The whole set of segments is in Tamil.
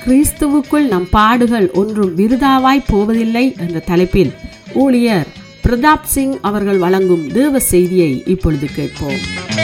கிறிஸ்துவுக்குள் நம் பாடுகள் ஒன்றும் விருதாவாய் போவதில்லை என்ற தலைப்பில் ஊழியர் பிரதாப் சிங் அவர்கள் வழங்கும் தேவ செய்தியை இப்பொழுது கேட்போம்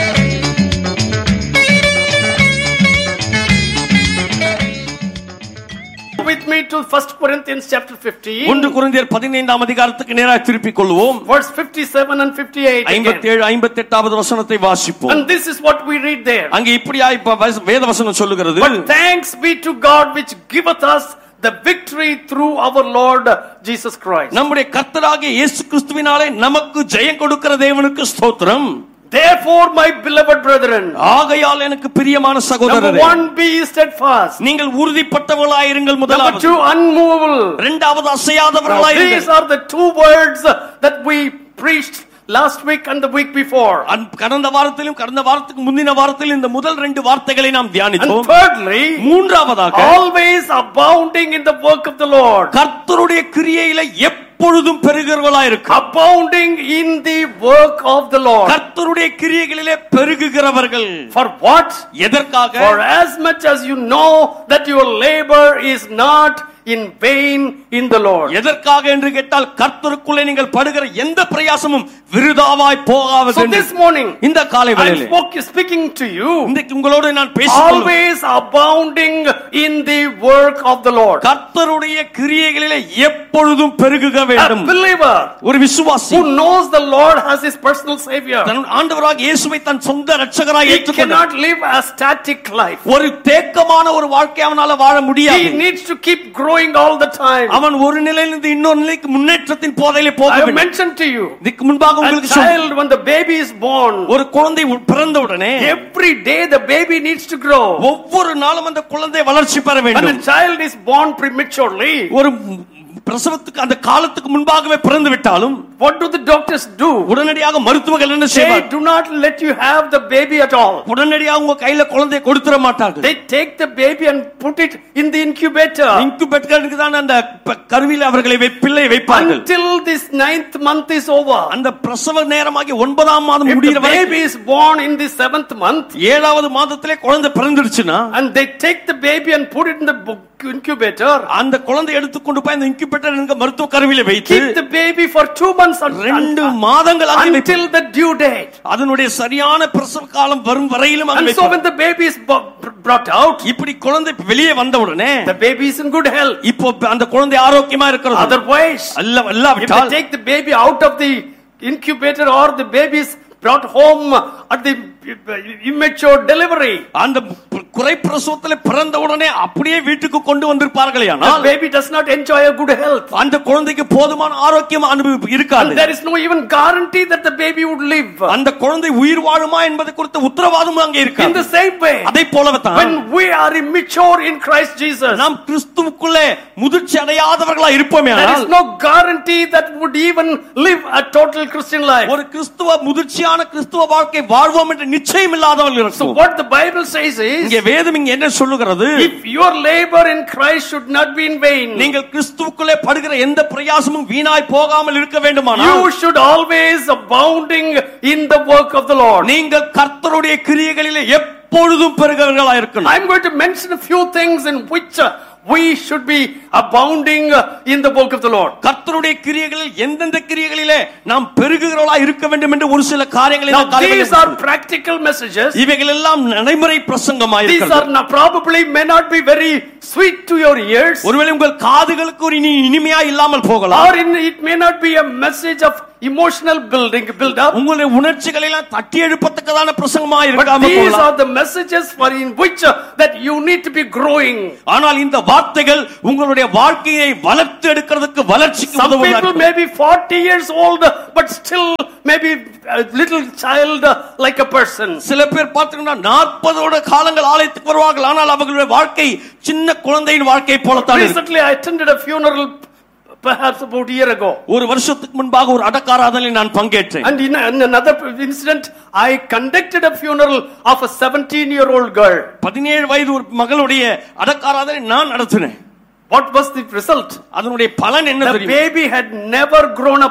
with me to 1 Corinthians chapter 15, ஒன்று குருந்தியர் பதினைந்தாம் அதிகாரத்துக்கு நேராக திருப்பிக் கொள்வோம் verse 57 and 58. ஐம்பத்தி Again. ஏழு ஐம்பத்தி எட்டாவது வசனத்தை வாசிப்போம் And this is what we read there. அங்க இப்படியா இப்ப வச- வேத வசனம் சொல்லுகிறது But thanks be to God which giveth us the victory through our Lord Jesus Christ. நம்முடைய கர்த்தராகிய இயேசு கிறிஸ்துவினாலே நமக்கு ஜெயம் கொடுக்கிற தேவனுக்கு ஸ்தோத்திரம் Therefore, my beloved brethren, ஆகையால் எனக்கு பிரியமான number சகோதரரே one, be steadfast. நீங்கள் உறுதிப்பட்டவர்களாயிருங்கள் Number முதலாவது two, unmovable. இரண்டாவது Now, அசையாதவர்களாயிருங்கள் these are the two words that we preached last week and the week before. அன்- கடந்த வாரத்திலும் கடந்த வாரத்துக்கு முந்தின வாரத்திலும் இந்த முதல் ரெண்டு வார்த்தைகளை நாம் And தியானித்தோம் thirdly, மூன்றாவதாக always abounding in the work of the Lord. கர்த்தருடைய கிரியையில எப்பொழுதும் பெருகிறவர்களா இருக்கு Abounding in the work of the Lord. கர்த்தருடைய கிரியைகளிலே பெருகுகிறவர்கள் For what? எதற்காக For as much as you know that your labor is not in vain in the Lord. எதற்காக என்று கேட்டால் கர்த்தருக்குள்ளே நீங்கள் படுகிற எந்த பிரயாசமும் விருதாவாய் போகாது So என்று. this morning, இந்த காலை I'm வேளையிலே spoke- speaking to you, இன்றைக்கு உங்களோடு நான் பேசிக்கொள்ளும் always abounding in the work of the Lord. கர்த்தருடைய கிரியைகளிலே எப்பொழுதும் பெருகுக A வேண்டும் believer ஒரு விசுவாசி who knows the Lord as his personal savior. தன் ஆண்டவராக இயேசுவை தன் சொந்த ரட்சகராய் He ஏற்றுக்கொண்ட cannot live a static life. ஒரு தேக்கமான ஒரு வாழ்க்கை அவனால வாழ He முடியாது needs to keep growing all the time. அவன் ஒரு நிலையிலிருந்து இன்னொரு நிலைக்கு முன்னேற்றத்தின் போதையிலே போக I have வேண்டும் mentioned to you, இதுக்கு முன்பாக a உங்களுக்கு சொன்னேன். child when the baby is born, ஒரு குழந்தை உ- பிறந்த உடனே every day the baby needs to grow. ஒவ்வொரு நாளும் அந்த குழந்தை வளர்ச்சி பெற When வேண்டும் a child is born prematurely, ஒரு பிரசவத்துக்கு அந்த காலத்துக்கு முன்பாகவே பிறந்து விட்டாலும் what do the doctors do? உடனடியாக மருத்துவர்கள் என்ன They செய்வார் do not let you have the baby at all. உடனடியாக உங்க கையில குழந்தையை கொடுத்துட மாட்டார்கள் They take the baby and put it in the incubator இன்குபேட்டருக்கு தான் அந்த ப- கருவியில அவர்களை வை- பிள்ளை வைப்பார்கள் until this ninth month is over. அந்த பிரசவ நேரமாகி ஒன்பதாம் மாதம் If the முடிகிற வரை baby is born in the seventh month, ஏழாவது மாதத்திலே குழந்தை பிறந்துடுச்சுன்னா and they take the baby and put it in the bu- incubator, அந்த குழந்தை எடுத்துக்கொண்டு போய் அந்த இன்குபேட்டர் என்கிற மருத்துவ கருவியில வைத்து keep the baby for two months un- ரெண்டு un- மாதங்கள் அங்கே வைப்பார்கள். until the due date. அதனுடைய சரியான பிரசவ காலம் வரும் வரையிலும் அங்கே And so வைப்பார்கள். when the baby is bo- brought out, இப்படி குழந்தை வெளியே வந்த உடனே the baby is in good health. இப்போ அந்த குழந்தை ஆரோக்கியமா இருக்கிறது Otherwise, அல்ல if they அல்லாவிட்டால் take the baby out of the incubator or the baby is brought home at the immature delivery, அந்த குறை பிரசவத்தில் பிறந்த உடனே அப்படியே வீட்டுக்கு கொண்டு வந்திருப்பார்களே the ஆனால் baby does not enjoy a good health. அந்த குழந்தைக்கு போதுமான ஆரோக்கியம் அனுபவி இருக்காது And there is no even guarantee that the baby would live. அந்த குழந்தை உயிர் வாழுமா என்பது குறித்த உத்தரவாதம் அங்கே In the இருக்காது same way, அதை போலவே தான் when we are immature in Christ Jesus, நாம் கிறிஸ்துவுக்குள்ளே முதிர்ச்சி அடையாதவர்களா இருப்போமே there is ஆனால் no guarantee that would even live a total Christian life. ஒரு கிறிஸ்துவ முதிர்ச்சியான கிறிஸ்துவ வாழ்க்கை வாழ்வோம் என்று நிச்சயம் இல்லாதவர்கள் So இருக்கும் what the Bible says இங்கே is, வேதம் இங்க என்ன சொல்லுகிறது if your labor in Christ should not be in vain, நீங்கள் கிறிஸ்துவுக்குள்ளே படுகிற எந்த பிரயாசமும் வீணாய் போகாமல் இருக்க வேண்டுமானால் you should always abounding in the work of the Lord. நீங்கள் கர்த்தருடைய கிரியைகளிலே எப்பொழுதும் பெருகிறவர்களா இருக்கணும் I'm going to mention a few things in which uh, we should be abounding uh, in the work of the Lord. கர்த்தருடைய கிரியைகளில் எந்தெந்த கிரியைகளிலே நாம் பெருகுகிறவர்களா இருக்க வேண்டும் என்று ஒரு சில காரியங்களை Now நான் காலையிலே these are practical messages. இவைகள் எல்லாம் நடைமுறை பிரசங்கமாய் These are இருக்கிறது not, probably may not be very sweet to your ears, ஒருவேளை உங்கள் காதுகளுக்கு ஒரு இனி இனிமையா இல்லாமல் போகலாம் or in, it may not be a message of emotional building build up. உங்களுடைய உணர்ச்சிகளை எல்லாம் தட்டி எழுப்பத்தக்கதான பிரசங்கமாய் But இருக்காமல் these போகலாம் are the messages for in which uh, that you need to be growing. ஆனால் இந்த வார்த்தைகள் உங்களுடைய வாழ்க்கையை வளர்த்து எடுக்கிறதுக்கு வளர்ச்சிக்கு Some உதவுவதாக people இருக்கும். may be 40 years old, but still maybe a little child uh, like a person. சில பேர் பார்த்தீங்கன்னா நாற்பதோட காலங்கள் ஆலயத்துக்கு வருவார்கள் ஆனால் அவர்களுடைய வாழ்க்கை சின்ன குழந்தையின் வாழ்க்கை போலத்தான் இருக்கும். Recently, I attended a funeral perhaps about a year ago. ஒரு வருஷத்துக்கு முன்பாக ஒரு அடக்காராதனில் நான் பங்கேற்றேன் And in, in another incident, I conducted a funeral of a 17 year old girl. பதினேழு வயது ஒரு மகளுடைய அடக்காராதனை நான் நடத்தினேன் What was the result? அதனுடைய பலன் என்ன The தெரியும் baby had never grown up.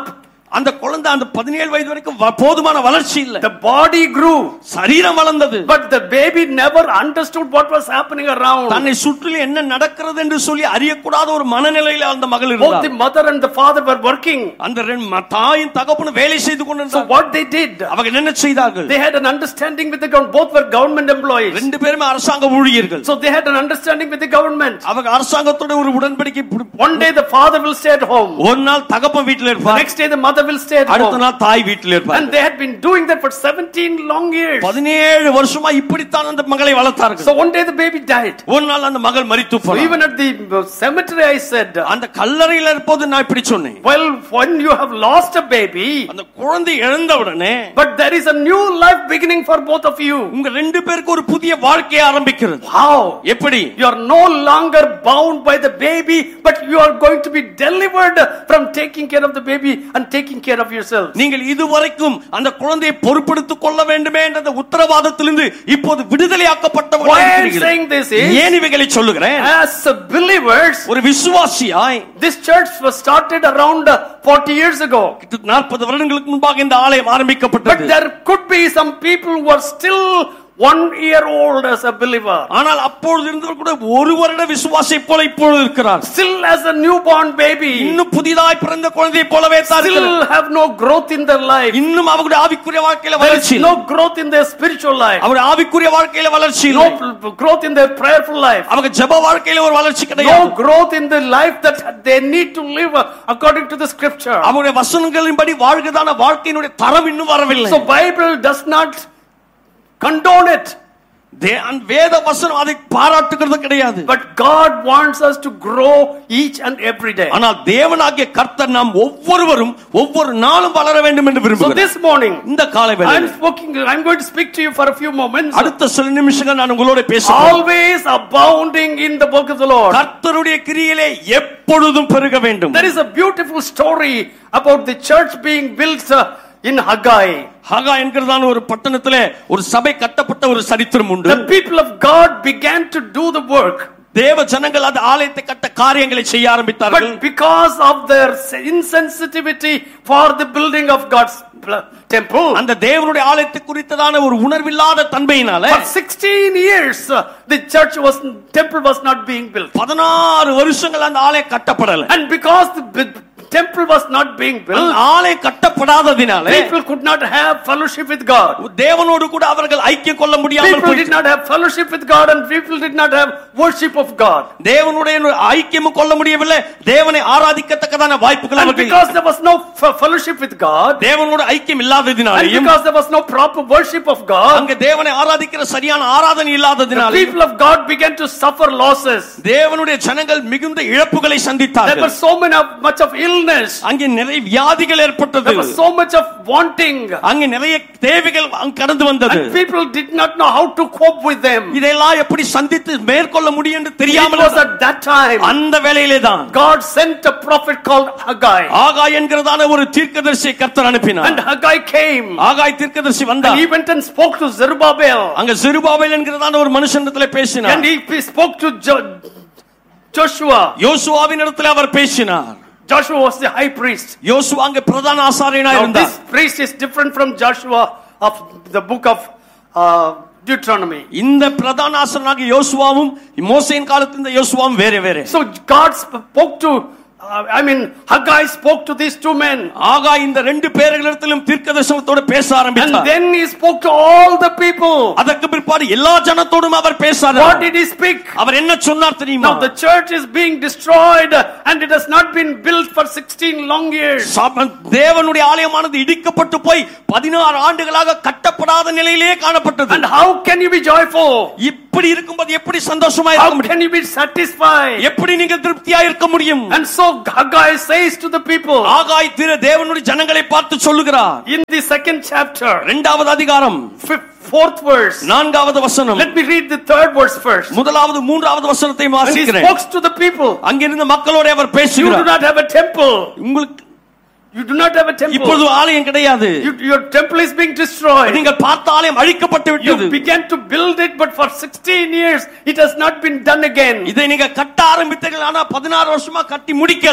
அந்த குழந்தை அந்த பதினேழு வயது வரைக்கும் வ- போதுமான வளர்ச்சி இல்ல The body grew, சரீரம் வளர்ந்தது but the baby never understood what was happening around. தன்னை சுற்றிலும் என்ன நடக்கிறது என்று சொல்லி அறியக்கூடாத ஒரு மனநிலையில அந்த மகள் Both the இருந்தார் mother and the father were working. அந்த ரெண்டு ம- தாயும் தகப்பனும் வேலை செய்து So கொண்டிருந்தார் what they did, அவங்க என்ன செய்தார்கள் they had an understanding with the government. Both were government employees. ரெண்டு பேருமே அரசாங்க ஊழியர்கள் So they had an understanding with the government. அவங்க அரசாங்கத்தோட ஒரு உடன்படிக்கை புடி- One day the father will stay at home. ஒரு நாள் தகப்பன் வீட்டுல The இருப்பார் next day the mother will stay at அடுத்த home. நாள் தாய் வீட்டுல இருப்பார் And they had been doing that for 17 long years. பதினேழு வருஷமா இப்படித்தான் அந்த மகளை வளர்த்தார்கள் So one day the baby died. ஒரு நாள் அந்த மகள் மரித்து So போனார் even at the uh, cemetery I said, அந்த கல்லறையில இருப்போது நான் இப்படி சொன்னேன் well, when you have lost a baby, அந்த குழந்தை இழந்த உடனே but there is a new life beginning for both of you. உங்க ரெண்டு பேருக்கு ஒரு புதிய வாழ்க்கை ஆரம்பிக்கிறது How? எப்படி You are no longer bound by the baby, but you are going to be delivered from taking care of the baby and taking care of yourself. நீங்கள் இதுவரைக்கும் அந்த குழந்தையை பொறுப்படுத்திக் கொள்ள வேண்டுமே என்ற அந்த உத்தரவாதத்திலிருந்து இப்போது விடுதலையாக்கப்பட்டவர்கள் Why I am இருக்கிறீர்கள். saying this is, ஏன் இவைகளை சொல்லுகிறேன் as believers, ஒரு விசுவாசியாய் this church was started around uh, 40 years ago. நாற்பது வருடங்களுக்கு முன்பாக இந்த ஆலயம் But ஆரம்பிக்கப்பட்டது there could be some people who are still one year old as a believer. ஆனால் அப்பொழுது இருந்தவர் கூட ஒரு வருட விசுவாசை போல இப்பொழுது இருக்கிறார் Still as a newborn baby. இன்னும் புதிதாய் பிறந்த குழந்தையை போலவே தான் இருக்கிறார். Still have no growth in their life. இன்னும் அவருடைய ஆவிக்குரிய வாழ்க்கையில There வளர்ச்சி is இல்லை. no growth in their spiritual life. அவருடைய ஆவிக்குரிய வாழ்க்கையில வளர்ச்சி இல்லை. No growth in their prayerful life. அவங்க ஜெப வாழ்க்கையில ஒரு வளர்ச்சி No கிடையாது growth in the life that they need to live according to the scripture. அவருடைய வசனங்களின்படி வாழ்கிறதான வாழ்க்கையினுடைய தரம் இன்னும் வரவில்லை So Bible does not condone it. தே- அந்த வேத வசனம் அதை பாராட்டுகிறது கிடையாது But God wants us to grow each and every day. ஆனால் தேவனாகிய கர்த்தர் நாம் ஒவ்வொருவரும் ஒவ்வொரு நாளும் வளர வேண்டும் என்று So விரும்புகிறார் this morning, இந்த காலை I'm வேளையில் speaking, I'm going to speak to you for a few moments. அடுத்த சில நிமிஷங்கள் நான் உங்களோட பேசுகிறேன் Always abounding in the book of the Lord. கர்த்தருடைய கிரியிலே எப்பொழுதும் பெருக வேண்டும் There is a beautiful story about the church being built uh, in Haggai. ஹகா என்கிறதான ஒரு பட்டணத்திலே ஒரு சபை கட்டப்பட்ட ஒரு சரித்திரம் உண்டு The people of God began to do the work. தேவ ஜனங்கள் அந்த ஆலயத்தை கட்ட காரியங்களை செய்ய ஆரம்பித்தார்கள் But because of their insensitivity for the building of God's pl- temple, அந்த தேவனுடைய ஆலயத்தை குறித்ததான ஒரு உணர்வில்லாத தன்மையினால for 16 years, uh, the church was, temple was not being built. பதினாறு வருஷங்கள் அந்த ஆலயம் கட்டப்படல And because the b- temple was not being அந்த built, ஆலயம் கட்டப்படாததினாலே people could not have fellowship with God. தேவனோடு கூட அவர்கள் ஐக்கியம் கொள்ள முடியாமல் People did போயிற்று. not have fellowship with God and people did not have worship of God. தேவனுடைய ஐக்கியமும் கொள்ள முடியவில்லை தேவனை ஆராதிக்கத்தக்கதான வாய்ப்புகள் And அவர்கள் because there was no f- fellowship with God, தேவனோட ஐக்கியம் and இல்லாததினாலையும் because there was no proper worship of God, அங்க தேவனை ஆராதிக்கிற சரியான ஆராதனை the இல்லாததினாலையும் people of God began to suffer losses. தேவனுடைய ஜனங்கள் மிகுந்த இழப்புகளை There சந்தித்தார்கள் was so many of, much of illness. அங்கே நிறைய வியாதிகள் ஏற்பட்டது There was so much of wanting. அங்கே நிறைய தேவைகள் அங்க கடந்து வந்தது And people did not know how to cope with them. இதெல்லாம் எப்படி சந்தித்து மேற்கொள்ள முடியும் என்று It தெரியாமல் was at that time அந்த வேளையிலே தான் God sent a prophet called Haggai. ஆகா என்கிறதான ஒரு தீர்க்கதரிசியை கர்த்தர் அனுப்பினார் And Haggai came. ஆகாய் தீர்க்கதரிசி And வந்தார் he went and spoke to Zerubbabel. அங்க சிறுபாபேல் என்கிறதான ஒரு மனுஷனிடத்துல பேசினார் And he he spoke to Jo- Joshua. யோசுவாவின் இடத்துல அவர் பேசினார் Joshua was the high priest. யோசுவா அங்க பிரதான ஆசாரியனா Now, இருந்தார் this priest is different from Joshua of the book of uh, Deuteronomy. இந்த பிரதான ஆசாரியனாக யோசுவாவும் மோசையின் காலத்து இந்த யோசுவாவும் வேற வேற So God spoke to, uh, I mean, Haggai spoke to these two men. ஆகா இந்த ரெண்டு பேர்களிடத்திலும் தீர்க்கதரிசனத்தோடு பேச And ஆரம்பித்தார் then he spoke to all the people. அதற்கு பிற்பாடு எல்லா ஜனத்தோடும் அவர் What பேசார் did he speak? அவர் என்ன சொன்னார் தெரியுமா Now the church is being destroyed and it has not been built for 16 long years. சாப- தேவனுடைய ஆலயமானது இடிக்கப்பட்டு போய் பதினாறு ஆண்டுகளாக கட்டப்படாத நிலையிலே காணப்பட்டது And how can you be joyful? இப்படி இருக்கும்போது எப்படி சந்தோஷமா இருக்க How முடியும் can you be satisfied? எப்படி நீங்கள் திருப்தியா இருக்க முடியும் And so Haggai says to the people ஆகாய் திரு தேவனுடைய ஜனங்களை பார்த்து சொல்லுகிறார் in the second chapter, இரண்டாவது அதிகாரம் fifth, fourth verse. நான்காவது வசனம் Let me read the third verse first. முதலாவது மூன்றாவது வசனத்தை And he வாசிக்கிறேன் spoke to the people. அங்கிருந்த மக்களோட அவர் You do பேசுகிறார் not have a temple. உங்களுக்கு You do not have a temple. இப்பொழுது ஆலயம் கிடையாது You, your temple is being destroyed. நீங்கள் பார்த்த ஆலயம் அழிக்கப்பட்டு விட்டது You began to build it, but for 16 years it has not been done again. இதை நீங்க கட்ட ஆரம்பித்தீர்கள் ஆனா பதினாறு வருஷமா கட்டி முடிக்கல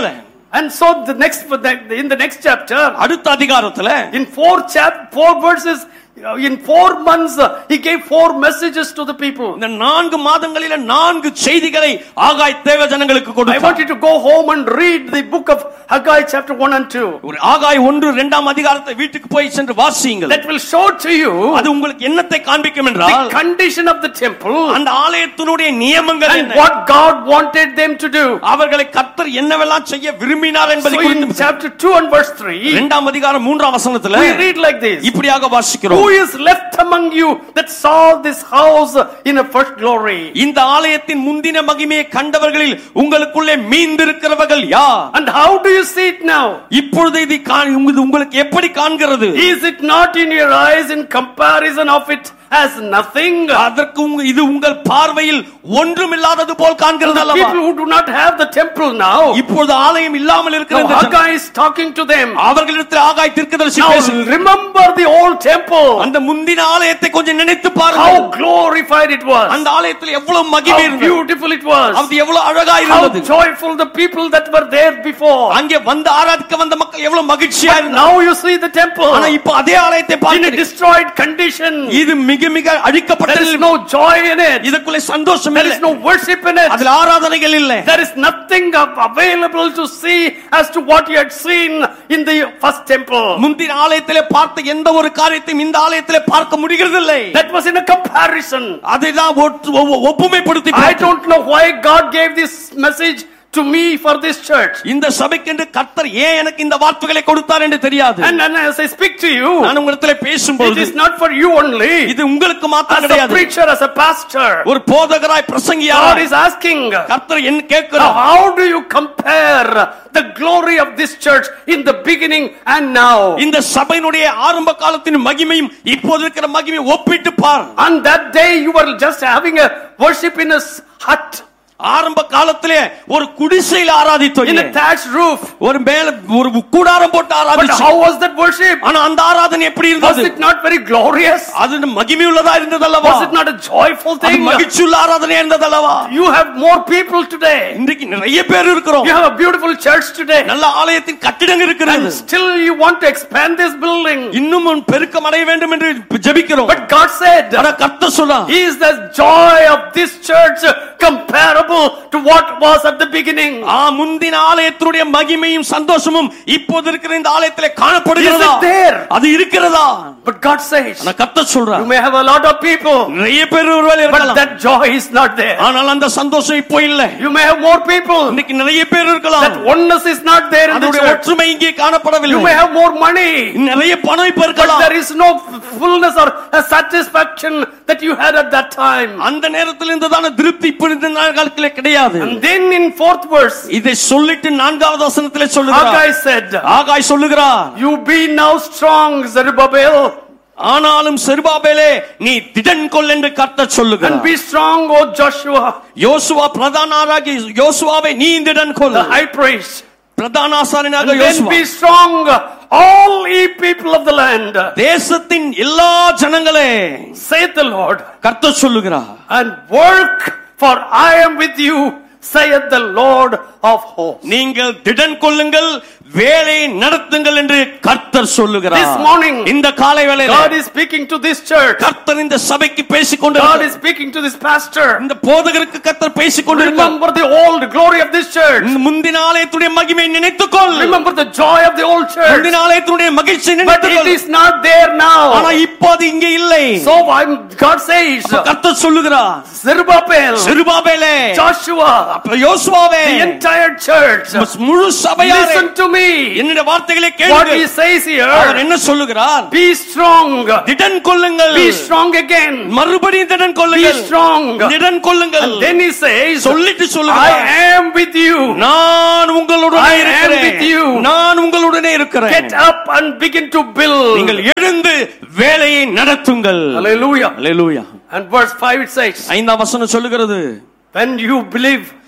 And so the next, in the next chapter, அடுத்த அதிகாரத்துல in four chap, four verses, uh, in four months, uh, he gave four messages to the people. இந்த நான்கு மாதங்களில நான்கு செய்திகளை ஆகாய் தேவ ஜனங்களுக்கு I want கொடுத்தார் you to go home and read the book of Haggai, chapter 1 and 2. ஒரு ஆகாய் ஒன்று இரண்டாம் அதிகாரத்தை வீட்டுக்கு போய் சென்று வாசியுங்கள் That will show to you அது உங்களுக்கு என்னத்தை காண்பிக்கும் the என்றால் condition of the temple அந்த ஆலயத்தினுடைய நியமங்கள் and என்ன what God wanted them to do. அவர்களை கர்த்தர் என்னவெல்லாம் செய்ய விரும்பினார் என்பதை So in குறித்து chapter 2 and verse 3, இரண்டாம் அதிகாரம் மூன்றாம் வசனத்துல we read like this. இப்படியாக வாசிக்கிறோம் Who is left among you that saw this house in a first glory? இந்த ஆலயத்தின் முந்தின மகிமையை கண்டவர்களில் உங்களுக்குள்ளே மீந்திருக்கிறவர்கள் யார் And how do you see it now? இப்பொழுது இது காண்- உங்க- உங்களுக்கு எப்படி காண்கிறது Is it not in your eyes in comparison of it as nothing? அதற்கு உங்க- இது உங்கள் பார்வையில் ஒன்றுமில்லாதது போல் காண்கிறது The அல்லவா people who do not have the temple now, இப்பொழுது ஆலயம் இல்லாமல் இருக்கிற now இந்த ஜன- Haggai is talking to them. அவர்களிடத்தில் ஆகாய் தீர்க்கதரிசி Now பேசுகிறார். remember the old temple, அந்த முந்தின ஆலயத்தை கொஞ்சம் நினைத்து how பாருங்கள் glorified it was, அந்த ஆலயத்தில் எவ்வளவு மகிமை how இருந்தது beautiful it was, அது எவ்வளவு அழகா how இருந்தது joyful the people that were there before. அங்கே வந்து ஆராதிக்க வந்த மக்கள் எவ்வளவு மகிழ்ச்சியா But இருந்தாங்க now you see the temple ஆனா இப்ப அதே ஆலயத்தை in a பார்க்கிறீங்க destroyed condition. இது மிக மிக There அழிக்கப்பட்டது is no joy in it. இதுக்குள்ளே சந்தோஷம் There இல்லை is no worship in it. அதுல ஆராதனைகள் இல்லை There is nothing av- available to see as to what you had seen in the first temple. முந்தின ஆலயத்திலே பார்த்த எந்த ஒரு காரியத்தையும் இந்த ஆலயத்திலே பார்க்க முடிகிறதில்லை That was in a comparison. அதை தான் ஒற்று- ஒ- ஒப்புமைப்படுத்தி I பார்த்து- don't know why God gave this message to me for this church. இந்த சபைக்கென்று கர்த்தர் ஏன் எனக்கு இந்த வார்த்தைகளை கொடுத்தார் என்று தெரியாது And, and as I speak to you, நான் உங்களிடத்திலே it பேசும்போது is not for you only. இது உங்களுக்கு மாத்திரம் As a கிடையாது preacher, as a pastor, ஒரு போதகராய் God பிரசங்கியார் is asking, கர்த்தர் என்ன now கேட்கிறார் how do you compare the glory of this church in the beginning and now? இந்த சபையினுடைய ஆரம்ப காலத்தின் மகிமையும் இப்போது இருக்கிற மகிமை ஒப்பிட்டு பார் On that day, you were just having a worship in a s- hut, ஆரம்ப காலத்திலே ஒரு குடிசையில் ஆராதித்தோம் in a thatched roof. ஒரு மேல ஒரு கூடாரம் போட்டு But ஆராதிச்சோம் how was that worship? ஆனா அந்த ஆராதனை எப்படி Was இருந்தது it not very glorious? அது மகிமையுள்ளதா இருந்தது அல்லவா Was it not a joyful அது thing? மகிழ்ச்சியுள்ள ஆராதனையா இருந்தது அல்லவா You have more people today. இன்றைக்கு நிறைய பேர் இருக்கிறோம் You have a beautiful church today. நல்ல ஆலயத்தின் கட்டிடங்கள் இருக்கிறது And still you want to expand this building. இன்னும் உன் பெருக்கம் அடைய வேண்டும் என்று ஜெபிக்கிறோம் But God said, ஆனா கர்த்தர் சொல்றா Is the joy of this church comparable to what was at the beginning? ஆ முந்தின ஆலயத்தினுடைய மகிமையும் சந்தோஷமும் இப்போது இருக்கிற இந்த ஆலயத்திலே காணப்படுகிறதா Is it there? அது இருக்கிறதா But God says, ஆனா கர்த்தர் சொல்றா You may have a lot of people, நிறைய பேர் ஒருவேளை but இருக்கலாம் that joy is not there. ஆனால் அந்த சந்தோஷம் இப்போ இல்ல You may have more people, இன்னைக்கு நிறைய பேர் இருக்கலாம் that oneness is not there in the அதனுடைய church. ஒற்றுமை இங்கே You காணப்படவில்லை may have more money, நிறைய பணம் இப்ப but இருக்கலாம் there is no fullness or a satisfaction that you had at that time. அந்த நேரத்தில் இருந்ததான திருப்தி இப்ப இந்த காலத்திலே கிடையாது And then in fourth verse, இதை சொல்லிட்டு நான்காவது வசனத்திலே சொல்லுகிறார் Haggai said, ஆகாய் சொல்லுகிறார் You be now strong, Zerubbabel, ஆனாலும் செருபாபேலே நீ திடன் கொள் என்று கர்த்தர் and சொல்லுகிறார் be strong, O Joshua, யோசுவா பிரதானாராகி யோசுவாவை நீ திடன் கொள் the high priest. பிரதான ஆசாரியனாக And then Joshua be strong, all ye people of the land, தேசத்தின் எல்லா ஜனங்களே saith the Lord, கர்த்தர் சொல்லுகிறார் and work, for I am with you, saith the Lord of hosts. நீங்கள் திடன் கொள்ளுங்கள் வேலை நடத்துங்கள் என்று கர்த்தர் This சொல்லுகிறார் morning, இந்த காலை God வேளையில் is speaking to this church. கர்த்தர் இந்த சபைக்கு பேசிக் God கொண்டிருக்கிறார் is speaking to this pastor. இந்த போதகருக்கு கர்த்தர் பேசிக் கொண்டிருக்கிறார் Remember the old glory of this church. இந்த முந்தின ஆலயத்துடைய மகிமை நினைத்துக்கொள் Remember the joy of the old church. முந்தின ஆலயத்துடைய மகிழ்ச்சி But it நினைத்துக்கொள் is not there ஆனா now. இப்போது இங்கே இல்லை So I'm, God says, அப்ப கர்த்தர் சொல்லுகிறார் Zerubbabel, சிறுபாபேலே Joshua, அப்ப யோசுவாவே the entire church, முழு சபையாரே listen to me. என்னுடைய வார்த்தைகளை What கேளுங்கள் he says அவர் here, என்ன சொல்லுகிறார் be strong, திடன் கொள்ளுங்கள் be strong again, மறுபடியும் திடன் be கொள்ளுங்கள் strong. திடன் கொள்ளுங்கள் And then he says, சொல்லிட்டு I சொல்லுகிறார் am with you. நான் உங்களுடனே I am இருக்கிறேன் with you. நான் உங்களுடனே இருக்கிறேன் Get up and begin to build. நீங்கள் எழுந்து வேலையை நடத்துங்கள் Hallelujah. Hallelujah And verse 5 it says, ஐந்தாம் வசனம் சொல்லுகிறது When you believe,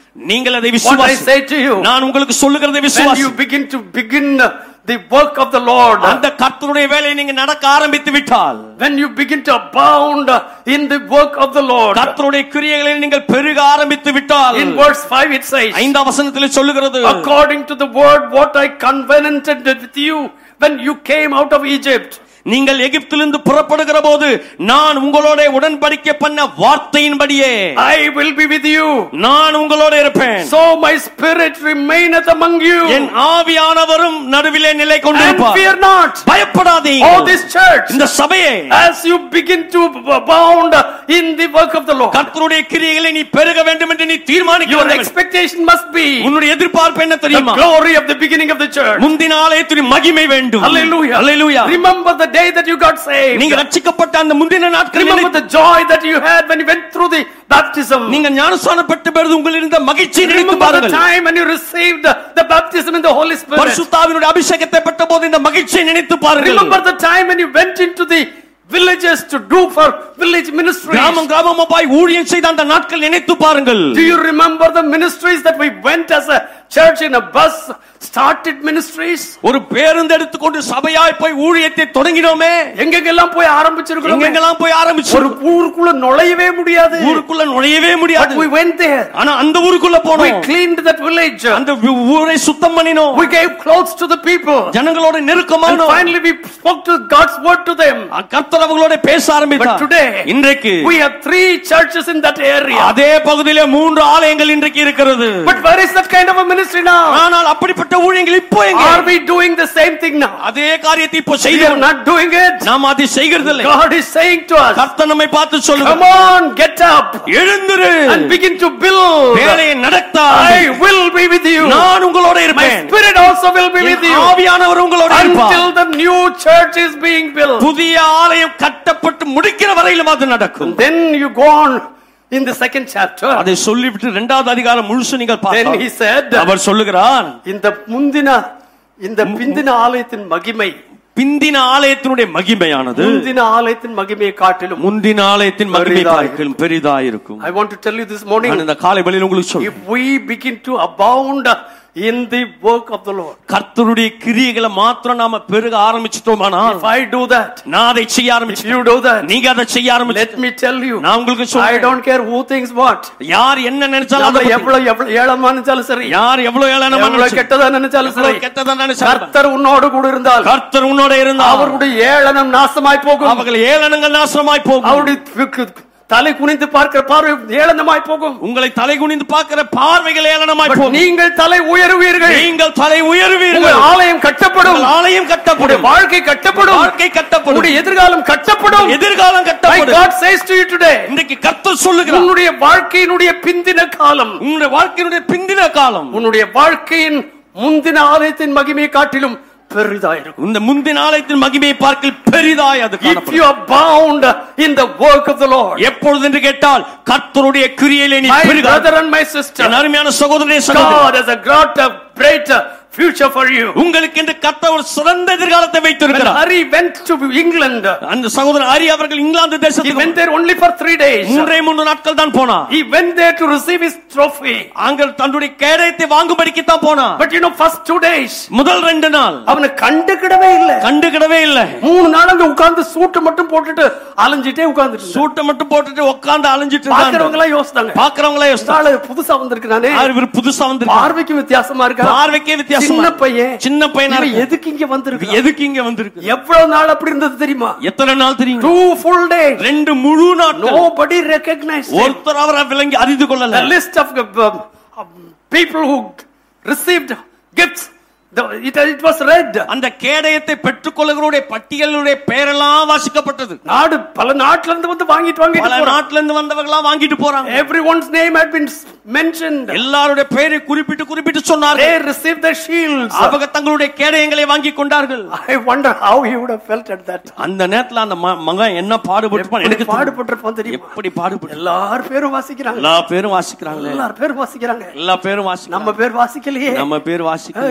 நீங்கள் அதை What I விசுவாசி say to you, நான் உங்களுக்கு சொல்லுகிறதை when விசுவாசி you begin to begin the work of the Lord, அந்த கர்த்தருடைய வேலையை நீங்க நடக்க ஆரம்பித்து விட்டால் when you begin to abound in the work of the Lord, கர்த்தருடைய கிரியைகளை நீங்கள் பெருக ஆரம்பித்து விட்டால் in verse 5 it says, ஐந்தாம் வசனத்தில் சொல்லுகிறது according to the word what I covenanted with you when you came out of Egypt. நீங்கள் எகிப்திலிருந்து புறப்படுகிற போது நான் உங்களோட உடன்படிக்கை பண்ண வார்த்தையின்படியே I will be with you. நான் உங்களோட இருப்பேன் So my spirit remaineth among you. என் ஆவியானவரும் நடுவிலே நிலை And கொண்டிருப்பார் fear not. பயப்படாதீங்க Oh, this church, இந்த சபையை as you begin to abound in the work of the Lord, கர்த்தருடைய கிரியைகளை நீ பெருக வேண்டும் என்று நீ தீர்மானிக்க your வேண்டும். expectation must be உன்னுடைய எதிர்பார்ப்பு என்ன the தெரியுமா glory of the beginning of the church. முந்தின ஆலயத்தின் மகிமை வேண்டும் Hallelujah. Hallelujah. Remember the day that you got saved. நீங்க ரட்சிக்கப்பட்ட அந்த முந்தின நாட்களில் Remember the joy that you had when you went through the baptism. நீங்க ஞானஸ்தானம் பெற்ற பிறகு உங்களில் இருந்த மகிழ்ச்சியை நினைத்து Remember the பாருங்கள் time when you received the baptism in the Holy Spirit. பரிசுத்தாவினுடைய அபிஷேகத்தை பெற்ற போது இந்த மகிழ்ச்சியை நினைத்து பாருங்கள் Remember the time when you went into the villages to do for village ministries. கிராமம் கிராமமா போய் ஊழியம் செய்த அந்த நாட்கள் நினைத்து பாருங்கள் Do you remember the ministries that we went as a church in a bus, started ministries? ஒரு பேருந்து எடுத்துக்கொண்டு சபையாய் போய் ஊழியத்தை தொடங்கினோமே எங்கெங்கெல்லாம் போய் ஆரம்பிச்சிருக்கிறோம் எங்கெங்கெல்லாம் போய் ஆரம்பிச்சு ஒரு ஊருக்குள்ள நுழையவே முடியாது ஊருக்குள்ள நுழையவே But முடியாது we went there. ஆனா அந்த ஊருக்குள்ள We போனோம் cleaned that village. அந்த ஊரை சுத்தம் பண்ணினோம் We gave clothes to the people. ஜனங்களோட And நெருக்கமானோம் finally we spoke to God's word to them. கர்த்தர் அவங்களோட பேச But ஆரம்பித்தார் today, இன்றைக்கு we have three churches in that area. அதே பகுதியிலே மூன்று ஆலயங்கள் இன்றைக்கு இருக்கிறது But where is that kind of a ministry now? ஆனால் அப்படிப்பட்ட ஊழியங்கள் இப்போ எங்க Are we doing the same thing now? அதே காரியத்தை இப்போ We செய்து are not doing it. நாம் அதை செய்கிறதில்லை God is saying to us, கர்த்தர் நம்மை பார்த்து Come சொல்லுங்க on, get up எழுந்திரு and begin to build. வேலையை நடத்த I will be with you. நான் உங்களோட My இருப்பேன் spirit also will be with N you ஆவியானவர் உங்களோட இருப்பார் until the new church is being built. புதிய ஆலயம் கட்டப்பட்டு முடிக்கிற வரையிலும் அது நடக்கும் Then you go on in the second chapter. அதை சொல்லிவிட்டு இரண்டாவது அதிகாரம் முழுசு நீங்கள் Then he பார்த்தால் said, அவர் சொல்லுகிறார் இந்த முந்தின இந்த பிந்தின ஆலயத்தின் மகிமை பிந்தின ஆலயத்தினுடைய மகிமையானது முந்தின ஆலயத்தின் மகிமையை காட்டிலும் முந்தின ஆலயத்தின் மகிமை பெரிதாய் பார்க்கலும் பெரிதாயிருக்கும் I want to tell you this morning, நான் இந்த காலை வெளியில் உங்களுக்கு சொல்றேன் if we begin to abound in the work of the Lord, கர்த்தருடைய கிரியைகளை மாத்திரம் நாம பெருக ஆரம்பிச்சிட்டோமானால் if I do that, நான் அதை செய்ய if ஆரம்பிச்சு you do that, நீங்க அதை செய்ய ஆரம்பிச்சு let me tell you, நான் உங்களுக்கு I சொல்றேன் don't care who thinks what. யார் என்ன நினைச்சாலும் அதை நம்மள பத்தி- எவ்வளவு எவ்வளவு ஏளனமா நினைச்சாலும் சரி யார் எவ்வளவு ஏளனமா எவ்வளவு நினைச்சு- கெட்டதா நினைச்சாலும் சரி எவ்வளவு கெட்டதா நினைச்சாலும் கர்த்தர் உன்னோடு கூட இருந்தால் கர்த்தர் உன்னோட இருந்தால் அவருடைய ஏளனம் நாசமாய் போகும் அவர்கள் ஏளனங்கள் நாசமாய் போகும் அவருடைய தலை குனிந்து பார்க்கிற பார்வை ஏளனமாய் போகும் உங்களை தலை குனிந்து பார்க்கிற பார்வைகள் ஏளனமாய் But போகும் நீங்கள் தலை உயருவீர்கள் நீங்கள் தலை உயர்வீர்கள் உங்கள் ஆலயம் கட்டப்படும் உங்கள் ஆலயம் உங்களுடைய கட்டப்படும் வாழ்க்கை கட்டப்படும் வாழ்க்கை கட்டப்படும் உங்களுடைய எதிர்காலம் கட்டப்படும் எதிர்காலம் My கட்டப்படும் God says to you today இன்றைக்கு கர்த்தர் சொல்லுகிறார் உன்னுடைய வாழ்க்கையினுடைய பிந்தின காலம் உங்களுடைய வாழ்க்கையினுடைய பிந்தின காலம் உன்னுடைய வாழ்க்கையின் முந்தின ஆலயத்தின் மகிமையை காட்டிலும் பெரிதாயிருக்கும் இந்த முந்தின ஆலயத்தின் மகிமையை பார்க்கல் பெரிதாய் அது If காணப்படும். you are bound in the work of the Lord, எப்பொழுது என்று கேட்டால் கர்த்தருடைய கிரியையிலே நீ my பெருக brother and my sister, என் அருமையான சகோதரனே சகோதரி God has a great, a great uh, future for you. உங்களுக்கு என்று கர்த்தர் ஒரு சிறந்த எதிர்காலத்தை When வைத்திருக்கிறார் Hari went to England, அந்த சகோதரன் ஹரி அவர்கள் இங்கிலாந்து he தேசத்துக்கு went there only for three days. மூன்றே மூன்று நாட்கள் தான் போனார் He went there to receive his trophy. அங்க தன்னுடைய கேடயத்தை வாங்கும்படிக்கு தான் போனார் But you know, first two days, முதல் ரெண்டு நாள் அவனை கண்டுக்கிடவே இல்லை கண்டுகிடவே இல்லை மூணு நாள் அங்க உட்கார்ந்து சூட்டு மட்டும் போட்டுட்டு அலைஞ்சிட்டே உட்கார்ந்துட்டு சூட்டை மட்டும் போட்டுட்டு உட்கார்ந்து அலைஞ்சிட்டு பாக்குறவங்க இருந்தாங்க எல்லாம் யோசித்தாங்க பாக்குறவங்களே யோசித்தாங்க. ஆளு புதுசா வந்திருக்கானே யார் இவர் புதுசா வந்து பார்வைக்கும் வித்தியாசமா இருக்கா பார்வைக்கே வித்தியாசமா சின்ன இருக்கு. பையன் சின்ன பையனா இவன் இருக்கு. எதுக்கு இங்க வந்திருக்கு எதுக்கு இங்க வந்திருக்கு எவ்வளவு நாள் அப்படி இருந்தது தெரியுமா எத்தனை நாள் தெரியும் டூ ஃபுல் டே ரெண்டு முழு நாட்கள் nobody recognized him. ஒருத்தர் அவரை விளங்கி அறிந்து a கொள்ளல list of um, um, people who received gifts the, it, it was read அந்த கேடயத்தை பெற்றுக் கொள்ளுகிறவருடைய பட்டியலுடைய பெயரெல்லாம் வாசிக்கப்பட்டது நாடு பல நாட்டுல இருந்து வந்து வாங்கிட்டு பல வாங்கிட்டு போறாங்க. நாட்டுல இருந்து வந்தவர்களா வாங்கிட்டு போறாங்க everyone's name had been mentioned எல்லாருடைய பெயரை குறிப்பிட்டு குறிப்பிட்டு சொன்னார்கள் they received their shields அவங்க தங்களுடைய கேடயங்களை வாங்கி கொண்டார்கள் i wonder how he would have felt at that time அந்த நேரத்துல அந்த ம- மகன் என்ன பாடுபட்டுப்பான் எனக்கு எப்படி தெரியும். பாடுபட்டிருப்பான் தெரியுமா எப்படி பாடுபட்டு எல்லார் பேரும் வாசிக்கிறாங்க எல்லா பேரும் வாசிக்கிறாங்களே எல்லார் பேரும் வாசிக்கிறாங்க எல்லா பேரும் வாசிக்கிறாங்க நம்ம பேர் வாசிக்கலையே நம்ம பேர் வாசிக்கிறோம் அவர் இங்கிலாந்துக்கு